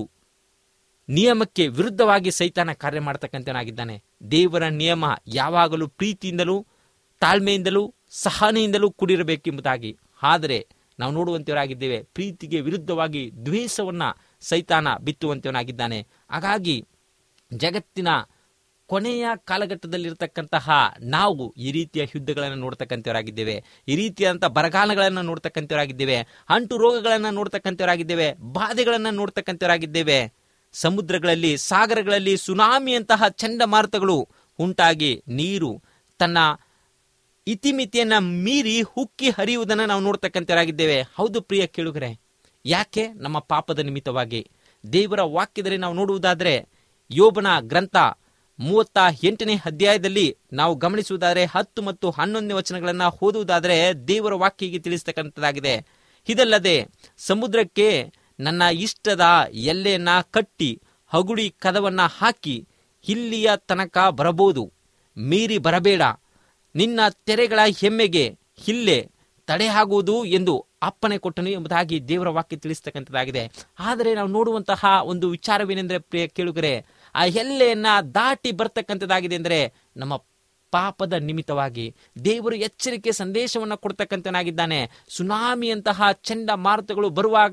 Speaker 3: ನಿಯಮಕ್ಕೆ ವಿರುದ್ಧವಾಗಿ ಸೈತಾನ ಕಾರ್ಯ ಮಾಡತಕ್ಕಂಥವನಾಗಿದ್ದಾನೆ ದೇವರ ನಿಯಮ ಯಾವಾಗಲೂ ಪ್ರೀತಿಯಿಂದಲೂ ತಾಳ್ಮೆಯಿಂದಲೂ ಸಹನೆಯಿಂದಲೂ ಕೂಡಿರಬೇಕೆಂಬುದಾಗಿ ಆದರೆ ನಾವು ನೋಡುವಂತವರಾಗಿದ್ದೇವೆ ಪ್ರೀತಿಗೆ ವಿರುದ್ಧವಾಗಿ ದ್ವೇಷವನ್ನ ಸೈತಾನ ಬಿತ್ತುವಂತವನಾಗಿದ್ದಾನೆ ಹಾಗಾಗಿ ಜಗತ್ತಿನ ಕೊನೆಯ ಕಾಲಘಟ್ಟದಲ್ಲಿರ್ತಕ್ಕಂತಹ ನಾವು ಈ ರೀತಿಯ ಯುದ್ಧಗಳನ್ನು ನೋಡ್ತಕ್ಕಂಥವರಾಗಿದ್ದೇವೆ ಈ ರೀತಿಯಾದಂತಹ ಬರಗಾಲಗಳನ್ನು ನೋಡ್ತಕ್ಕಂಥವರಾಗಿದ್ದೇವೆ ಅಂಟು ರೋಗಗಳನ್ನು ನೋಡ್ತಕ್ಕಂಥವರಾಗಿದ್ದೇವೆ ಬಾಧೆಗಳನ್ನು ನೋಡ್ತಕ್ಕಂಥವರಾಗಿದ್ದೇವೆ ಸಮುದ್ರಗಳಲ್ಲಿ ಸಾಗರಗಳಲ್ಲಿ ಸುನಾಮಿಯಂತಹ ಚಂಡಮಾರುತಗಳು ಉಂಟಾಗಿ ನೀರು ತನ್ನ ಇತಿಮಿತಿಯನ್ನ ಮೀರಿ ಹುಕ್ಕಿ ಹರಿಯುವುದನ್ನು ನಾವು ನೋಡ್ತಕ್ಕಂಥವರಾಗಿದ್ದೇವೆ ಹೌದು ಪ್ರಿಯ ಕೇಳುಗರೆ ಯಾಕೆ ನಮ್ಮ ಪಾಪದ ನಿಮಿತ್ತವಾಗಿ ದೇವರ ವಾಕ್ಯದಲ್ಲಿ ನಾವು ನೋಡುವುದಾದರೆ ಯೋಬನ ಗ್ರಂಥ ಮೂವತ್ತ ಎಂಟನೇ ಅಧ್ಯಾಯದಲ್ಲಿ ನಾವು ಗಮನಿಸುವುದಾದರೆ ಹತ್ತು ಮತ್ತು ಹನ್ನೊಂದನೇ ವಚನಗಳನ್ನ ಓದುವುದಾದರೆ ದೇವರ ವಾಕ್ಯಕ್ಕೆ ತಿಳಿಸ್ತಕ್ಕಂಥದ್ದಾಗಿದೆ ಇದಲ್ಲದೆ ಸಮುದ್ರಕ್ಕೆ ನನ್ನ ಇಷ್ಟದ ಎಲ್ಲೆಯನ್ನ ಕಟ್ಟಿ ಹಗುಡಿ ಕದವನ್ನ ಹಾಕಿ ಇಲ್ಲಿಯ ತನಕ ಬರಬಹುದು ಮೀರಿ ಬರಬೇಡ ನಿನ್ನ ತೆರೆಗಳ ಹೆಮ್ಮೆಗೆ ಇಲ್ಲೇ ತಡೆಯಾಗುವುದು ಎಂದು ಅಪ್ಪನೆ ಕೊಟ್ಟನು ಎಂಬುದಾಗಿ ದೇವರ ವಾಕ್ಯ ತಿಳಿಸ್ತಕ್ಕಂಥದ್ದಾಗಿದೆ ಆದರೆ ನಾವು ನೋಡುವಂತಹ ಒಂದು ವಿಚಾರವೇನೆಂದರೆ ಪ್ರಿಯ ಕೇಳುಗರೆ ಆ ಎಲ್ಲೆಯನ್ನ ದಾಟಿ ಬರ್ತಕ್ಕಂಥದ್ದಾಗಿದೆ ಅಂದರೆ ನಮ್ಮ ಪಾಪದ ನಿಮಿತ್ತವಾಗಿ ದೇವರು ಎಚ್ಚರಿಕೆ ಸಂದೇಶವನ್ನು ಕೊಡ್ತಕ್ಕಂಥನಾಗಿದ್ದಾನೆ ಸುನಾಮಿಯಂತಹ ಚಂಡಮಾರುತಗಳು ಬರುವಾಗ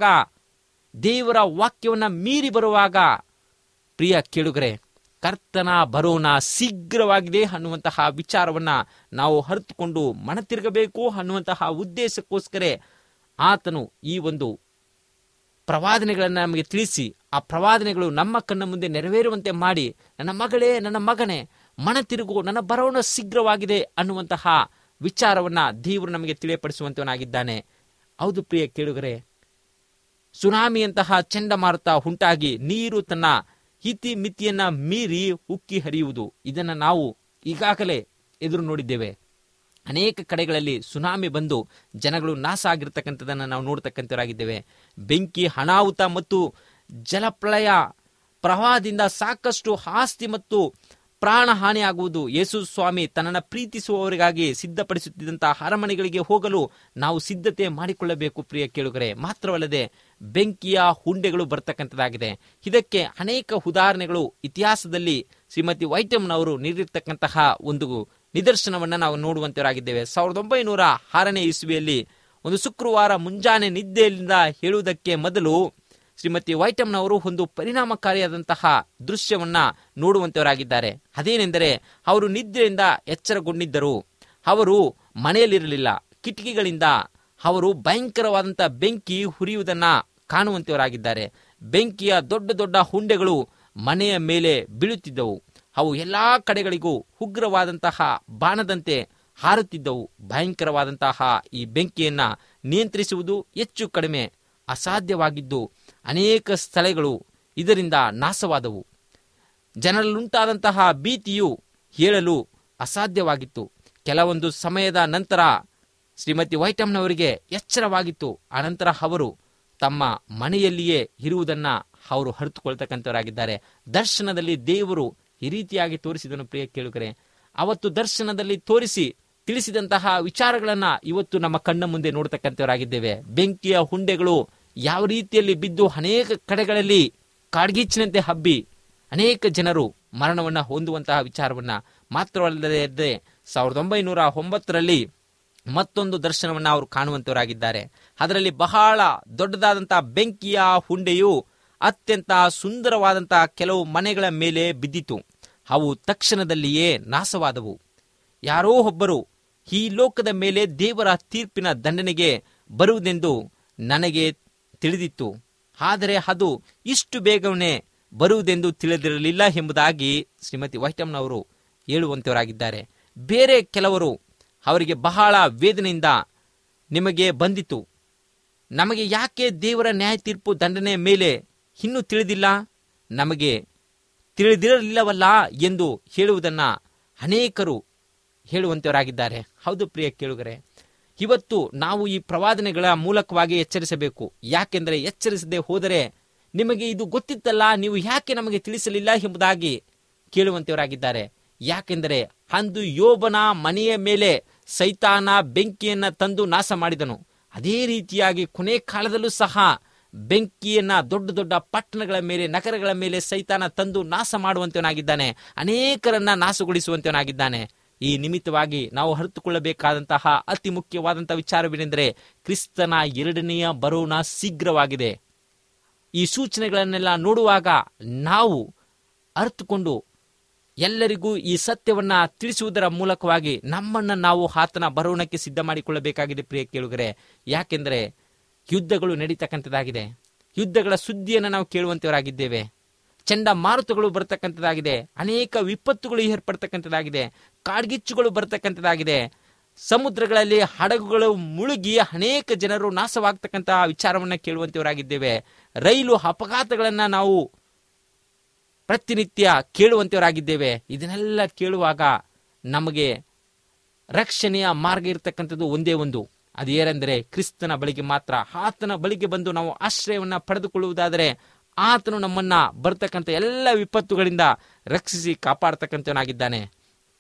Speaker 3: ದೇವರ ವಾಕ್ಯವನ್ನ ಮೀರಿ ಬರುವಾಗ ಪ್ರಿಯ ಕೇಳುಗರೆ ಕರ್ತನ ಬರೋಣ ಶೀಘ್ರವಾಗಿದೆ ಅನ್ನುವಂತಹ ವಿಚಾರವನ್ನ ನಾವು ಹರಿತುಕೊಂಡು ಮನತಿರುಗಬೇಕು ಅನ್ನುವಂತಹ ಉದ್ದೇಶಕ್ಕೋಸ್ಕರ ಆತನು ಈ ಒಂದು ಪ್ರವಾದನೆಗಳನ್ನು ನಮಗೆ ತಿಳಿಸಿ ಆ ಪ್ರವಾದನೆಗಳು ನಮ್ಮ ಕಣ್ಣ ಮುಂದೆ ನೆರವೇರುವಂತೆ ಮಾಡಿ ನನ್ನ ಮಗಳೇ ನನ್ನ ಮಗನೇ ಮನ ತಿರುಗು ನನ್ನ ಬರೋಣ ಶೀಘ್ರವಾಗಿದೆ ಅನ್ನುವಂತಹ ವಿಚಾರವನ್ನ ದೇವರು ನಮಗೆ ತಿಳಿಯಪಡಿಸುವಂತವನಾಗಿದ್ದಾನೆ ಹೌದು ಪ್ರಿಯ ಕೇಳುಗರೆ ಸುನಾಮಿಯಂತಹ ಚಂಡಮಾರುತ ಉಂಟಾಗಿ ನೀರು ತನ್ನ ಇತಿ ಮಿತಿಯನ್ನ ಮೀರಿ ಉಕ್ಕಿ ಹರಿಯುವುದು ಇದನ್ನು ನಾವು ಈಗಾಗಲೇ ಎದುರು ನೋಡಿದ್ದೇವೆ ಅನೇಕ ಕಡೆಗಳಲ್ಲಿ ಸುನಾಮಿ ಬಂದು ಜನಗಳು ನಾಶ ಆಗಿರ್ತಕ್ಕಂಥದ್ದನ್ನು ನಾವು ನೋಡ್ತಕ್ಕಂಥವರಾಗಿದ್ದೇವೆ ಬೆಂಕಿ ಅನಾಹುತ ಮತ್ತು ಜಲಪ್ರಳಯ ಪ್ರವಾಹದಿಂದ ಸಾಕಷ್ಟು ಆಸ್ತಿ ಮತ್ತು ಪ್ರಾಣ ಹಾನಿಯಾಗುವುದು ಯೇಸು ಸ್ವಾಮಿ ತನ್ನನ್ನು ಪ್ರೀತಿಸುವವರಿಗಾಗಿ ಸಿದ್ಧಪಡಿಸುತ್ತಿದ್ದಂತಹ ಅರಮನೆಗಳಿಗೆ ಹೋಗಲು ನಾವು ಸಿದ್ಧತೆ ಮಾಡಿಕೊಳ್ಳಬೇಕು ಪ್ರಿಯ ಕೇಳುಗರೆ ಮಾತ್ರವಲ್ಲದೆ ಬೆಂಕಿಯ ಹುಂಡೆಗಳು ಬರ್ತಕ್ಕಂಥದ್ದಾಗಿದೆ ಇದಕ್ಕೆ ಅನೇಕ ಉದಾಹರಣೆಗಳು ಇತಿಹಾಸದಲ್ಲಿ ಶ್ರೀಮತಿ ವೈಟಮ್ನವರು ನೀಡಿರ್ತಕ್ಕಂತಹ ಒಂದು ನಿದರ್ಶನವನ್ನು ನಾವು ನೋಡುವಂತವರಾಗಿದ್ದೇವೆ ಸಾವಿರದ ಒಂಬೈನೂರ ಆರನೇ ಇಸ್ವಿಯಲ್ಲಿ ಒಂದು ಶುಕ್ರವಾರ ಮುಂಜಾನೆ ನಿದ್ದೆಯಿಂದ ಹೇಳುವುದಕ್ಕೆ ಮೊದಲು ಶ್ರೀಮತಿ ವೈಟಮ್ನವರು ಒಂದು ಪರಿಣಾಮಕಾರಿಯಾದಂತಹ ದೃಶ್ಯವನ್ನ ನೋಡುವಂತವರಾಗಿದ್ದಾರೆ ಅದೇನೆಂದರೆ ಅವರು ನಿದ್ರೆಯಿಂದ ಎಚ್ಚರಗೊಂಡಿದ್ದರು ಅವರು ಮನೆಯಲ್ಲಿರಲಿಲ್ಲ ಕಿಟಕಿಗಳಿಂದ ಅವರು ಭಯಂಕರವಾದಂತಹ ಬೆಂಕಿ ಹುರಿಯುವುದನ್ನ ಕಾಣುವಂತವರಾಗಿದ್ದಾರೆ ಬೆಂಕಿಯ ದೊಡ್ಡ ದೊಡ್ಡ ಹುಂಡೆಗಳು ಮನೆಯ ಮೇಲೆ ಬೀಳುತ್ತಿದ್ದವು ಅವು ಎಲ್ಲಾ ಕಡೆಗಳಿಗೂ ಉಗ್ರವಾದಂತಹ ಬಾಣದಂತೆ ಹಾರುತ್ತಿದ್ದವು ಭಯಂಕರವಾದಂತಹ ಈ ಬೆಂಕಿಯನ್ನ ನಿಯಂತ್ರಿಸುವುದು ಹೆಚ್ಚು ಕಡಿಮೆ ಅಸಾಧ್ಯವಾಗಿದ್ದು ಅನೇಕ ಸ್ಥಳಗಳು ಇದರಿಂದ ನಾಶವಾದವು ಜನರಲ್ಲುಂಟಾದಂತಹ ಭೀತಿಯು ಹೇಳಲು ಅಸಾಧ್ಯವಾಗಿತ್ತು ಕೆಲವೊಂದು ಸಮಯದ ನಂತರ ಶ್ರೀಮತಿ ವೈಟಮ್ನವರಿಗೆ ಎಚ್ಚರವಾಗಿತ್ತು ಅನಂತರ ಅವರು ತಮ್ಮ ಮನೆಯಲ್ಲಿಯೇ ಇರುವುದನ್ನ ಅವರು ಹರಿತುಕೊಳ್ತಕ್ಕಂಥವರಾಗಿದ್ದಾರೆ ದರ್ಶನದಲ್ಲಿ ದೇವರು ಈ ರೀತಿಯಾಗಿ ತೋರಿಸಿದನು ಪ್ರಿಯ ಕೇಳುಗರೆ ಅವತ್ತು ದರ್ಶನದಲ್ಲಿ ತೋರಿಸಿ ತಿಳಿಸಿದಂತಹ ವಿಚಾರಗಳನ್ನ ಇವತ್ತು ನಮ್ಮ ಕಣ್ಣ ಮುಂದೆ ನೋಡ್ತಕ್ಕಂಥವರಾಗಿದ್ದೇವೆ ಬೆಂಕಿಯ ಹುಂಡೆಗಳು ಯಾವ ರೀತಿಯಲ್ಲಿ ಬಿದ್ದು ಅನೇಕ ಕಡೆಗಳಲ್ಲಿ ಕಾಡ್ಗಿಚ್ಚಿನಂತೆ ಹಬ್ಬಿ ಅನೇಕ ಜನರು ಮರಣವನ್ನ ಹೊಂದುವಂತಹ ವಿಚಾರವನ್ನ ಮಾತ್ರವಲ್ಲದೆ ಸಾವಿರದ ಒಂಬೈನೂರ ಒಂಬತ್ತರಲ್ಲಿ ಮತ್ತೊಂದು ದರ್ಶನವನ್ನ ಅವರು ಕಾಣುವಂತವರಾಗಿದ್ದಾರೆ ಅದರಲ್ಲಿ ಬಹಳ ದೊಡ್ಡದಾದಂತಹ ಬೆಂಕಿಯ ಹುಂಡೆಯು ಅತ್ಯಂತ ಸುಂದರವಾದಂತಹ ಕೆಲವು ಮನೆಗಳ ಮೇಲೆ ಬಿದ್ದಿತು ಅವು ತಕ್ಷಣದಲ್ಲಿಯೇ ನಾಶವಾದವು ಯಾರೋ ಒಬ್ಬರು ಈ ಲೋಕದ ಮೇಲೆ ದೇವರ ತೀರ್ಪಿನ ದಂಡನೆಗೆ ಬರುವುದೆಂದು ನನಗೆ ತಿಳಿದಿತ್ತು ಆದರೆ ಅದು ಇಷ್ಟು ಬೇಗನೆ ಬರುವುದೆಂದು ತಿಳಿದಿರಲಿಲ್ಲ ಎಂಬುದಾಗಿ ಶ್ರೀಮತಿ ವೈಟಮ್ನವರು ಹೇಳುವಂತವರಾಗಿದ್ದಾರೆ ಬೇರೆ ಕೆಲವರು ಅವರಿಗೆ ಬಹಳ ವೇದನೆಯಿಂದ ನಿಮಗೆ ಬಂದಿತು ನಮಗೆ ಯಾಕೆ ದೇವರ ನ್ಯಾಯ ತೀರ್ಪು ದಂಡನೆ ಮೇಲೆ ಇನ್ನೂ ತಿಳಿದಿಲ್ಲ ನಮಗೆ ತಿಳಿದಿರಲಿಲ್ಲವಲ್ಲ ಎಂದು ಹೇಳುವುದನ್ನ ಅನೇಕರು ಹೇಳುವಂತವರಾಗಿದ್ದಾರೆ ಹೌದು ಪ್ರಿಯ ಕೇಳುಗರೆ ಇವತ್ತು ನಾವು ಈ ಪ್ರವಾದನೆಗಳ ಮೂಲಕವಾಗಿ ಎಚ್ಚರಿಸಬೇಕು ಯಾಕೆಂದರೆ ಎಚ್ಚರಿಸದೆ ಹೋದರೆ ನಿಮಗೆ ಇದು ಗೊತ್ತಿತ್ತಲ್ಲ ನೀವು ಯಾಕೆ ನಮಗೆ ತಿಳಿಸಲಿಲ್ಲ ಎಂಬುದಾಗಿ ಕೇಳುವಂತವರಾಗಿದ್ದಾರೆ ಯಾಕೆಂದರೆ ಅಂದು ಯೋಬನ ಮನೆಯ ಮೇಲೆ ಸೈತಾನ ಬೆಂಕಿಯನ್ನ ತಂದು ನಾಶ ಮಾಡಿದನು ಅದೇ ರೀತಿಯಾಗಿ ಕೊನೆ ಕಾಲದಲ್ಲೂ ಸಹ ಬೆಂಕಿಯನ್ನ ದೊಡ್ಡ ದೊಡ್ಡ ಪಟ್ಟಣಗಳ ಮೇಲೆ ನಗರಗಳ ಮೇಲೆ ಸೈತಾನ ತಂದು ನಾಶ ಮಾಡುವಂತವನಾಗಿದ್ದಾನೆ ಅನೇಕರನ್ನ ನಾಶಗೊಳಿಸುವಂತವನಾಗಿದ್ದಾನೆ ಈ ನಿಮಿತ್ತವಾಗಿ ನಾವು ಅರಿತುಕೊಳ್ಳಬೇಕಾದಂತಹ ಅತಿ ಮುಖ್ಯವಾದಂತಹ ವಿಚಾರವೇನೆಂದರೆ ಕ್ರಿಸ್ತನ ಎರಡನೆಯ ಬರೋಣ ಶೀಘ್ರವಾಗಿದೆ ಈ ಸೂಚನೆಗಳನ್ನೆಲ್ಲ ನೋಡುವಾಗ ನಾವು ಅರ್ಥಕೊಂಡು ಎಲ್ಲರಿಗೂ ಈ ಸತ್ಯವನ್ನ ತಿಳಿಸುವುದರ ಮೂಲಕವಾಗಿ ನಮ್ಮನ್ನ ನಾವು ಆತನ ಬರೋಣಕ್ಕೆ ಸಿದ್ಧ ಮಾಡಿಕೊಳ್ಳಬೇಕಾಗಿದೆ ಪ್ರಿಯ ಕೇಳುಗರೆ ಯಾಕೆಂದರೆ ಯುದ್ಧಗಳು ನಡೀತಕ್ಕಂಥದ್ದಾಗಿದೆ ಯುದ್ಧಗಳ ಸುದ್ದಿಯನ್ನು ನಾವು ಕೇಳುವಂತವರಾಗಿದ್ದೇವೆ ಚಂಡಮಾರುತಗಳು ಬರ್ತಕ್ಕಂಥದ್ದಾಗಿದೆ ಅನೇಕ ವಿಪತ್ತುಗಳು ಏರ್ಪಡ್ತಕ್ಕಂಥದ್ದಾಗಿದೆ ಕಾಡ್ಗಿಚ್ಚುಗಳು ಬರ್ತಕ್ಕಂಥದ್ದಾಗಿದೆ ಸಮುದ್ರಗಳಲ್ಲಿ ಹಡಗುಗಳು ಮುಳುಗಿ ಅನೇಕ ಜನರು ನಾಶವಾಗ್ತಕ್ಕಂತಹ ವಿಚಾರವನ್ನ ಕೇಳುವಂತವರಾಗಿದ್ದೇವೆ ರೈಲು ಅಪಘಾತಗಳನ್ನ ನಾವು ಪ್ರತಿನಿತ್ಯ ಕೇಳುವಂತವರಾಗಿದ್ದೇವೆ ಇದನ್ನೆಲ್ಲ ಕೇಳುವಾಗ ನಮಗೆ ರಕ್ಷಣೆಯ ಮಾರ್ಗ ಇರತಕ್ಕಂಥದ್ದು ಒಂದೇ ಒಂದು ಅದು ಏನೆಂದರೆ ಕ್ರಿಸ್ತನ ಬಳಿಗೆ ಮಾತ್ರ ಆತನ ಬಳಿಗೆ ಬಂದು ನಾವು ಆಶ್ರಯವನ್ನ ಪಡೆದುಕೊಳ್ಳುವುದಾದರೆ ಆತನು ನಮ್ಮನ್ನ ಬರ್ತಕ್ಕಂಥ ಎಲ್ಲ ವಿಪತ್ತುಗಳಿಂದ ರಕ್ಷಿಸಿ ಕಾಪಾಡ್ತಕ್ಕಂಥವನಾಗಿದ್ದಾನೆ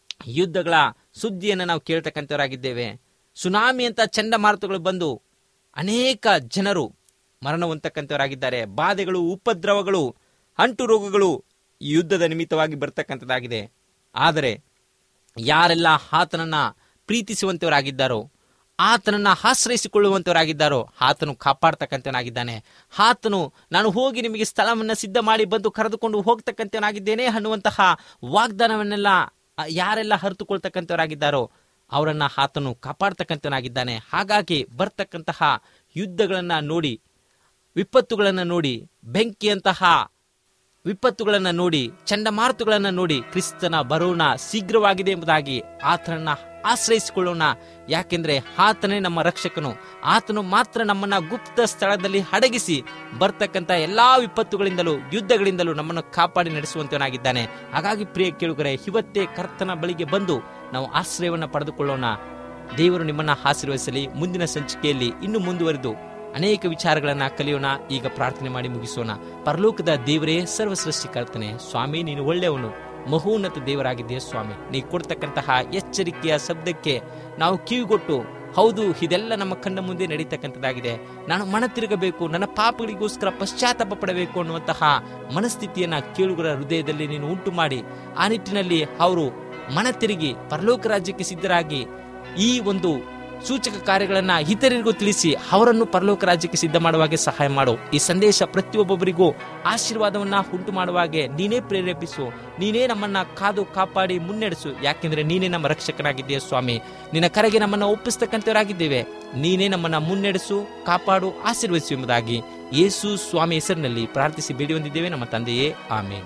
Speaker 3: ಯುದ್ಧಗಳ ಸುದ್ದಿಯನ್ನು ನಾವು ಕೇಳ್ತಕ್ಕಂಥವರಾಗಿದ್ದೇವೆ ಸುನಾಮಿ ಅಂತ ಚಂಡಮಾರುತಗಳು ಬಂದು ಅನೇಕ ಜನರು ಮರಣ ಹೊಂದತಕ್ಕಂಥವರಾಗಿದ್ದಾರೆ ಬಾಧೆಗಳು ಉಪದ್ರವಗಳು ಅಂಟು ರೋಗಗಳು ಈ ಯುದ್ಧದ ನಿಮಿತ್ತವಾಗಿ ಬರ್ತಕ್ಕಂಥದ್ದಾಗಿದೆ ಆದರೆ ಯಾರೆಲ್ಲ ಆತನನ್ನ ಪ್ರೀತಿಸುವಂತವರಾಗಿದ್ದಾರೋ ಆತನನ್ನ ಆಶ್ರಯಿಸಿಕೊಳ್ಳುವಂತವರಾಗಿದ್ದಾರೋ ಆತನು ಕಾಪಾಡ್ತಕ್ಕಂಥವನಾಗಿದ್ದಾನೆ ಆತನು ನಾನು ಹೋಗಿ ನಿಮಗೆ ಸ್ಥಳವನ್ನ ಸಿದ್ಧ ಮಾಡಿ ಬಂದು ಕರೆದುಕೊಂಡು ಹೋಗ್ತಕ್ಕಂಥವನಾಗಿದ್ದೇನೆ ಅನ್ನುವಂತಹ ವಾಗ್ದಾನವನ್ನೆಲ್ಲ ಆ, ಯಾರೆಲ್ಲ ಹರಿತುಕೊಳ್ತಕ್ಕಂಥವರಾಗಿದ್ದಾರೋ ಅವರನ್ನ ಆತನು ಕಾಪಾಡ್ತಕ್ಕಂಥವನಾಗಿದ್ದಾನೆ ಹಾಗಾಗಿ ಬರ್ತಕ್ಕಂತಹ ಯುದ್ಧಗಳನ್ನ ನೋಡಿ ವಿಪತ್ತುಗಳನ್ನ ನೋಡಿ ಬೆಂಕಿಯಂತಹ ವಿಪತ್ತುಗಳನ್ನ ನೋಡಿ ಚಂಡಮಾರುತಗಳನ್ನ ನೋಡಿ ಕ್ರಿಸ್ತನ ಬರೋಣ ಶೀಘ್ರವಾಗಿದೆ ಎಂಬುದಾಗಿ ಆತನನ್ನ ಆಶ್ರಯಿಸಿಕೊಳ್ಳೋಣ ಯಾಕೆಂದ್ರೆ ಆತನೇ ನಮ್ಮ ರಕ್ಷಕನು ಆತನು ಮಾತ್ರ ನಮ್ಮನ್ನ ಗುಪ್ತ ಸ್ಥಳದಲ್ಲಿ ಅಡಗಿಸಿ ಬರ್ತಕ್ಕಂಥ ಎಲ್ಲಾ ವಿಪತ್ತುಗಳಿಂದಲೂ ಯುದ್ಧಗಳಿಂದಲೂ ನಮ್ಮನ್ನು ಕಾಪಾಡಿ ನಡೆಸುವಂತವನಾಗಿದ್ದಾನೆ ಹಾಗಾಗಿ ಪ್ರಿಯ ಕೇಳುಗರೆ ಇವತ್ತೇ ಕರ್ತನ ಬಳಿಗೆ ಬಂದು ನಾವು ಆಶ್ರಯವನ್ನ ಪಡೆದುಕೊಳ್ಳೋಣ ದೇವರು ನಿಮ್ಮನ್ನ ಆಶೀರ್ವದಿಸಲಿ ಮುಂದಿನ ಸಂಚಿಕೆಯಲ್ಲಿ ಇನ್ನು ಮುಂದುವರಿದು ಅನೇಕ ವಿಚಾರಗಳನ್ನ ಕಲಿಯೋಣ ಈಗ ಪ್ರಾರ್ಥನೆ ಮಾಡಿ ಮುಗಿಸೋಣ ಪರಲೋಕದ ದೇವರೇ ಸರ್ವ ಸೃಷ್ಟಿಕರ್ತನೆ ಸ್ವಾಮಿ ನೀನು ಒಳ್ಳೆಯವನು ಮಹೋನ್ನತ ದೇವರಾಗಿದ್ದೀಯ ಸ್ವಾಮಿ ನೀ ಕೊಡ್ತಕ್ಕಂತಹ ಎಚ್ಚರಿಕೆಯ ಶಬ್ದಕ್ಕೆ ನಾವು ಕಿವಿಗೊಟ್ಟು ಹೌದು ಇದೆಲ್ಲ ನಮ್ಮ ಕಣ್ಣ ಮುಂದೆ ನಡೀತಕ್ಕಂಥದ್ದಾಗಿದೆ ನಾನು ಮನ ತಿರುಗಬೇಕು ನನ್ನ ಪಾಪಗಳಿಗೋಸ್ಕರ ಪಶ್ಚಾತ್ತಾಪ ಪಡಬೇಕು ಅನ್ನುವಂತಹ ಮನಸ್ಥಿತಿಯನ್ನ ಕೇಳುಗರ ಹೃದಯದಲ್ಲಿ ನೀನು ಉಂಟು ಮಾಡಿ ಆ ನಿಟ್ಟಿನಲ್ಲಿ ಅವರು ಮನ ತಿರುಗಿ ಪರಲೋಕ ರಾಜ್ಯಕ್ಕೆ ಸಿದ್ಧರಾಗಿ ಈ ಒಂದು ಸೂಚಕ ಕಾರ್ಯಗಳನ್ನ ಇತರರಿಗೂ ತಿಳಿಸಿ ಅವರನ್ನು ಪರಲೋಕ ರಾಜ್ಯಕ್ಕೆ ಸಿದ್ಧ ಮಾಡುವಾಗೆ ಸಹಾಯ ಮಾಡು ಈ ಸಂದೇಶ ಪ್ರತಿಯೊಬ್ಬೊಬ್ಬರಿಗೂ ಆಶೀರ್ವಾದವನ್ನ ಉಂಟು ಮಾಡುವಾಗೆ ನೀನೇ ಪ್ರೇರೇಪಿಸು ನೀನೇ ನಮ್ಮನ್ನ ಕಾದು ಕಾಪಾಡಿ ಮುನ್ನಡೆಸು ಯಾಕೆಂದ್ರೆ ನೀನೇ ನಮ್ಮ ರಕ್ಷಕನಾಗಿದ್ದೀಯ ಸ್ವಾಮಿ ನಿನ್ನ ಕರೆಗೆ ನಮ್ಮನ್ನ ಒಪ್ಪಿಸ್ತಕ್ಕಂಥವರಾಗಿದ್ದೇವೆ ನೀನೇ ನಮ್ಮನ್ನ ಮುನ್ನಡೆಸು ಕಾಪಾಡು ಆಶೀರ್ವದಿಸು ಎಂಬುದಾಗಿ ಯೇಸು ಸ್ವಾಮಿ ಹೆಸರಿನಲ್ಲಿ ಪ್ರಾರ್ಥಿಸಿ ಬೇಡಿ ಹೊಂದಿದ್ದೇವೆ ನಮ್ಮ ತಂದೆಯೇ ಆಮೇಲೆ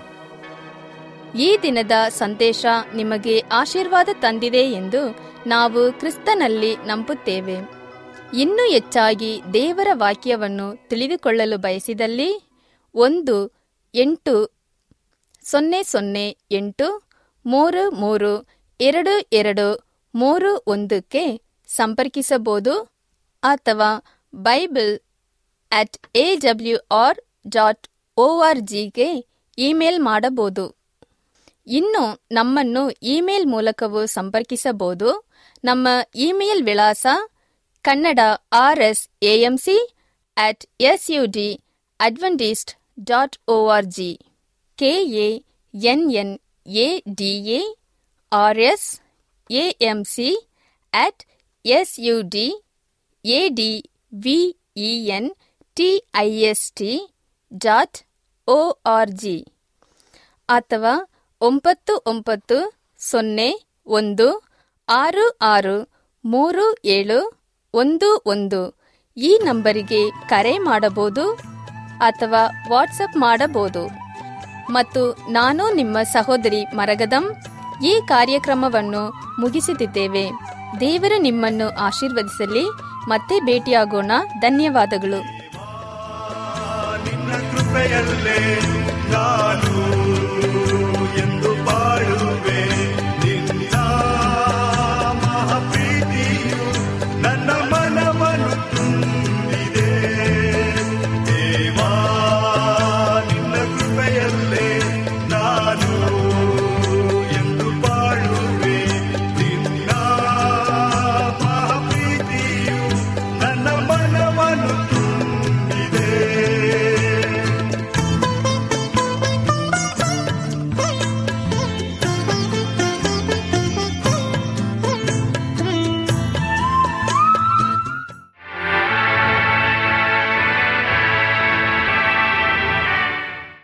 Speaker 1: ಈ ದಿನದ ಸಂದೇಶ ನಿಮಗೆ ಆಶೀರ್ವಾದ ತಂದಿದೆ ಎಂದು ನಾವು ಕ್ರಿಸ್ತನಲ್ಲಿ ನಂಬುತ್ತೇವೆ ಇನ್ನೂ ಹೆಚ್ಚಾಗಿ ದೇವರ ವಾಕ್ಯವನ್ನು ತಿಳಿದುಕೊಳ್ಳಲು ಬಯಸಿದಲ್ಲಿ ಒಂದು ಎಂಟು ಸೊನ್ನೆ ಸೊನ್ನೆ ಎಂಟು ಮೂರು ಮೂರು ಎರಡು ಎರಡು ಮೂರು ಒಂದಕ್ಕೆ ಸಂಪರ್ಕಿಸಬಹುದು ಅಥವಾ Bible at A W R dot O R ಜಿಗೆ ಇಮೇಲ್ ಮಾಡಬಹುದು ಇನ್ನು ನಮ್ಮನ್ನು ಇಮೇಲ್ ಮೂಲಕವೂ ಸಂಪರ್ಕಿಸಬಹುದು ನಮ್ಮ ಇಮೇಲ್ ವಿಳಾಸ Kannada R S A M C at S U D Adventist dot O R G K A N N A D A R S A M C at S U D A D V E N T I S T dot O R G ಅಥವಾ ಒಂಬತ್ತು ಒಂಬತ್ತು ಸೊನ್ನೆ ಒಂದು ಆರು ಆರು ಮೂರು ಏಳು ಒಂದು ಒಂದು ಈ ನಂಬರಿಗೆ ಕರೆ ಮಾಡಬಹುದು ಅಥವಾ ವಾಟ್ಸಪ್ ಮಾಡಬಹುದು ಮತ್ತು ನಾನು ನಿಮ್ಮ ಸಹೋದರಿ ಮರಗದಂ ಈ ಕಾರ್ಯಕ್ರಮವನ್ನು ಮುಗಿಸುತ್ತಿದ್ದೇವೆ ದೇವರು ನಿಮ್ಮನ್ನು ಆಶೀರ್ವದಿಸಲಿ ಮತ್ತೆ ಭೇಟಿಯಾಗೋಣ ಧನ್ಯವಾದಗಳು
Speaker 2: ನಿನ್ನ ಕೃಪೆಯಲ್ಲೇ ನಾನು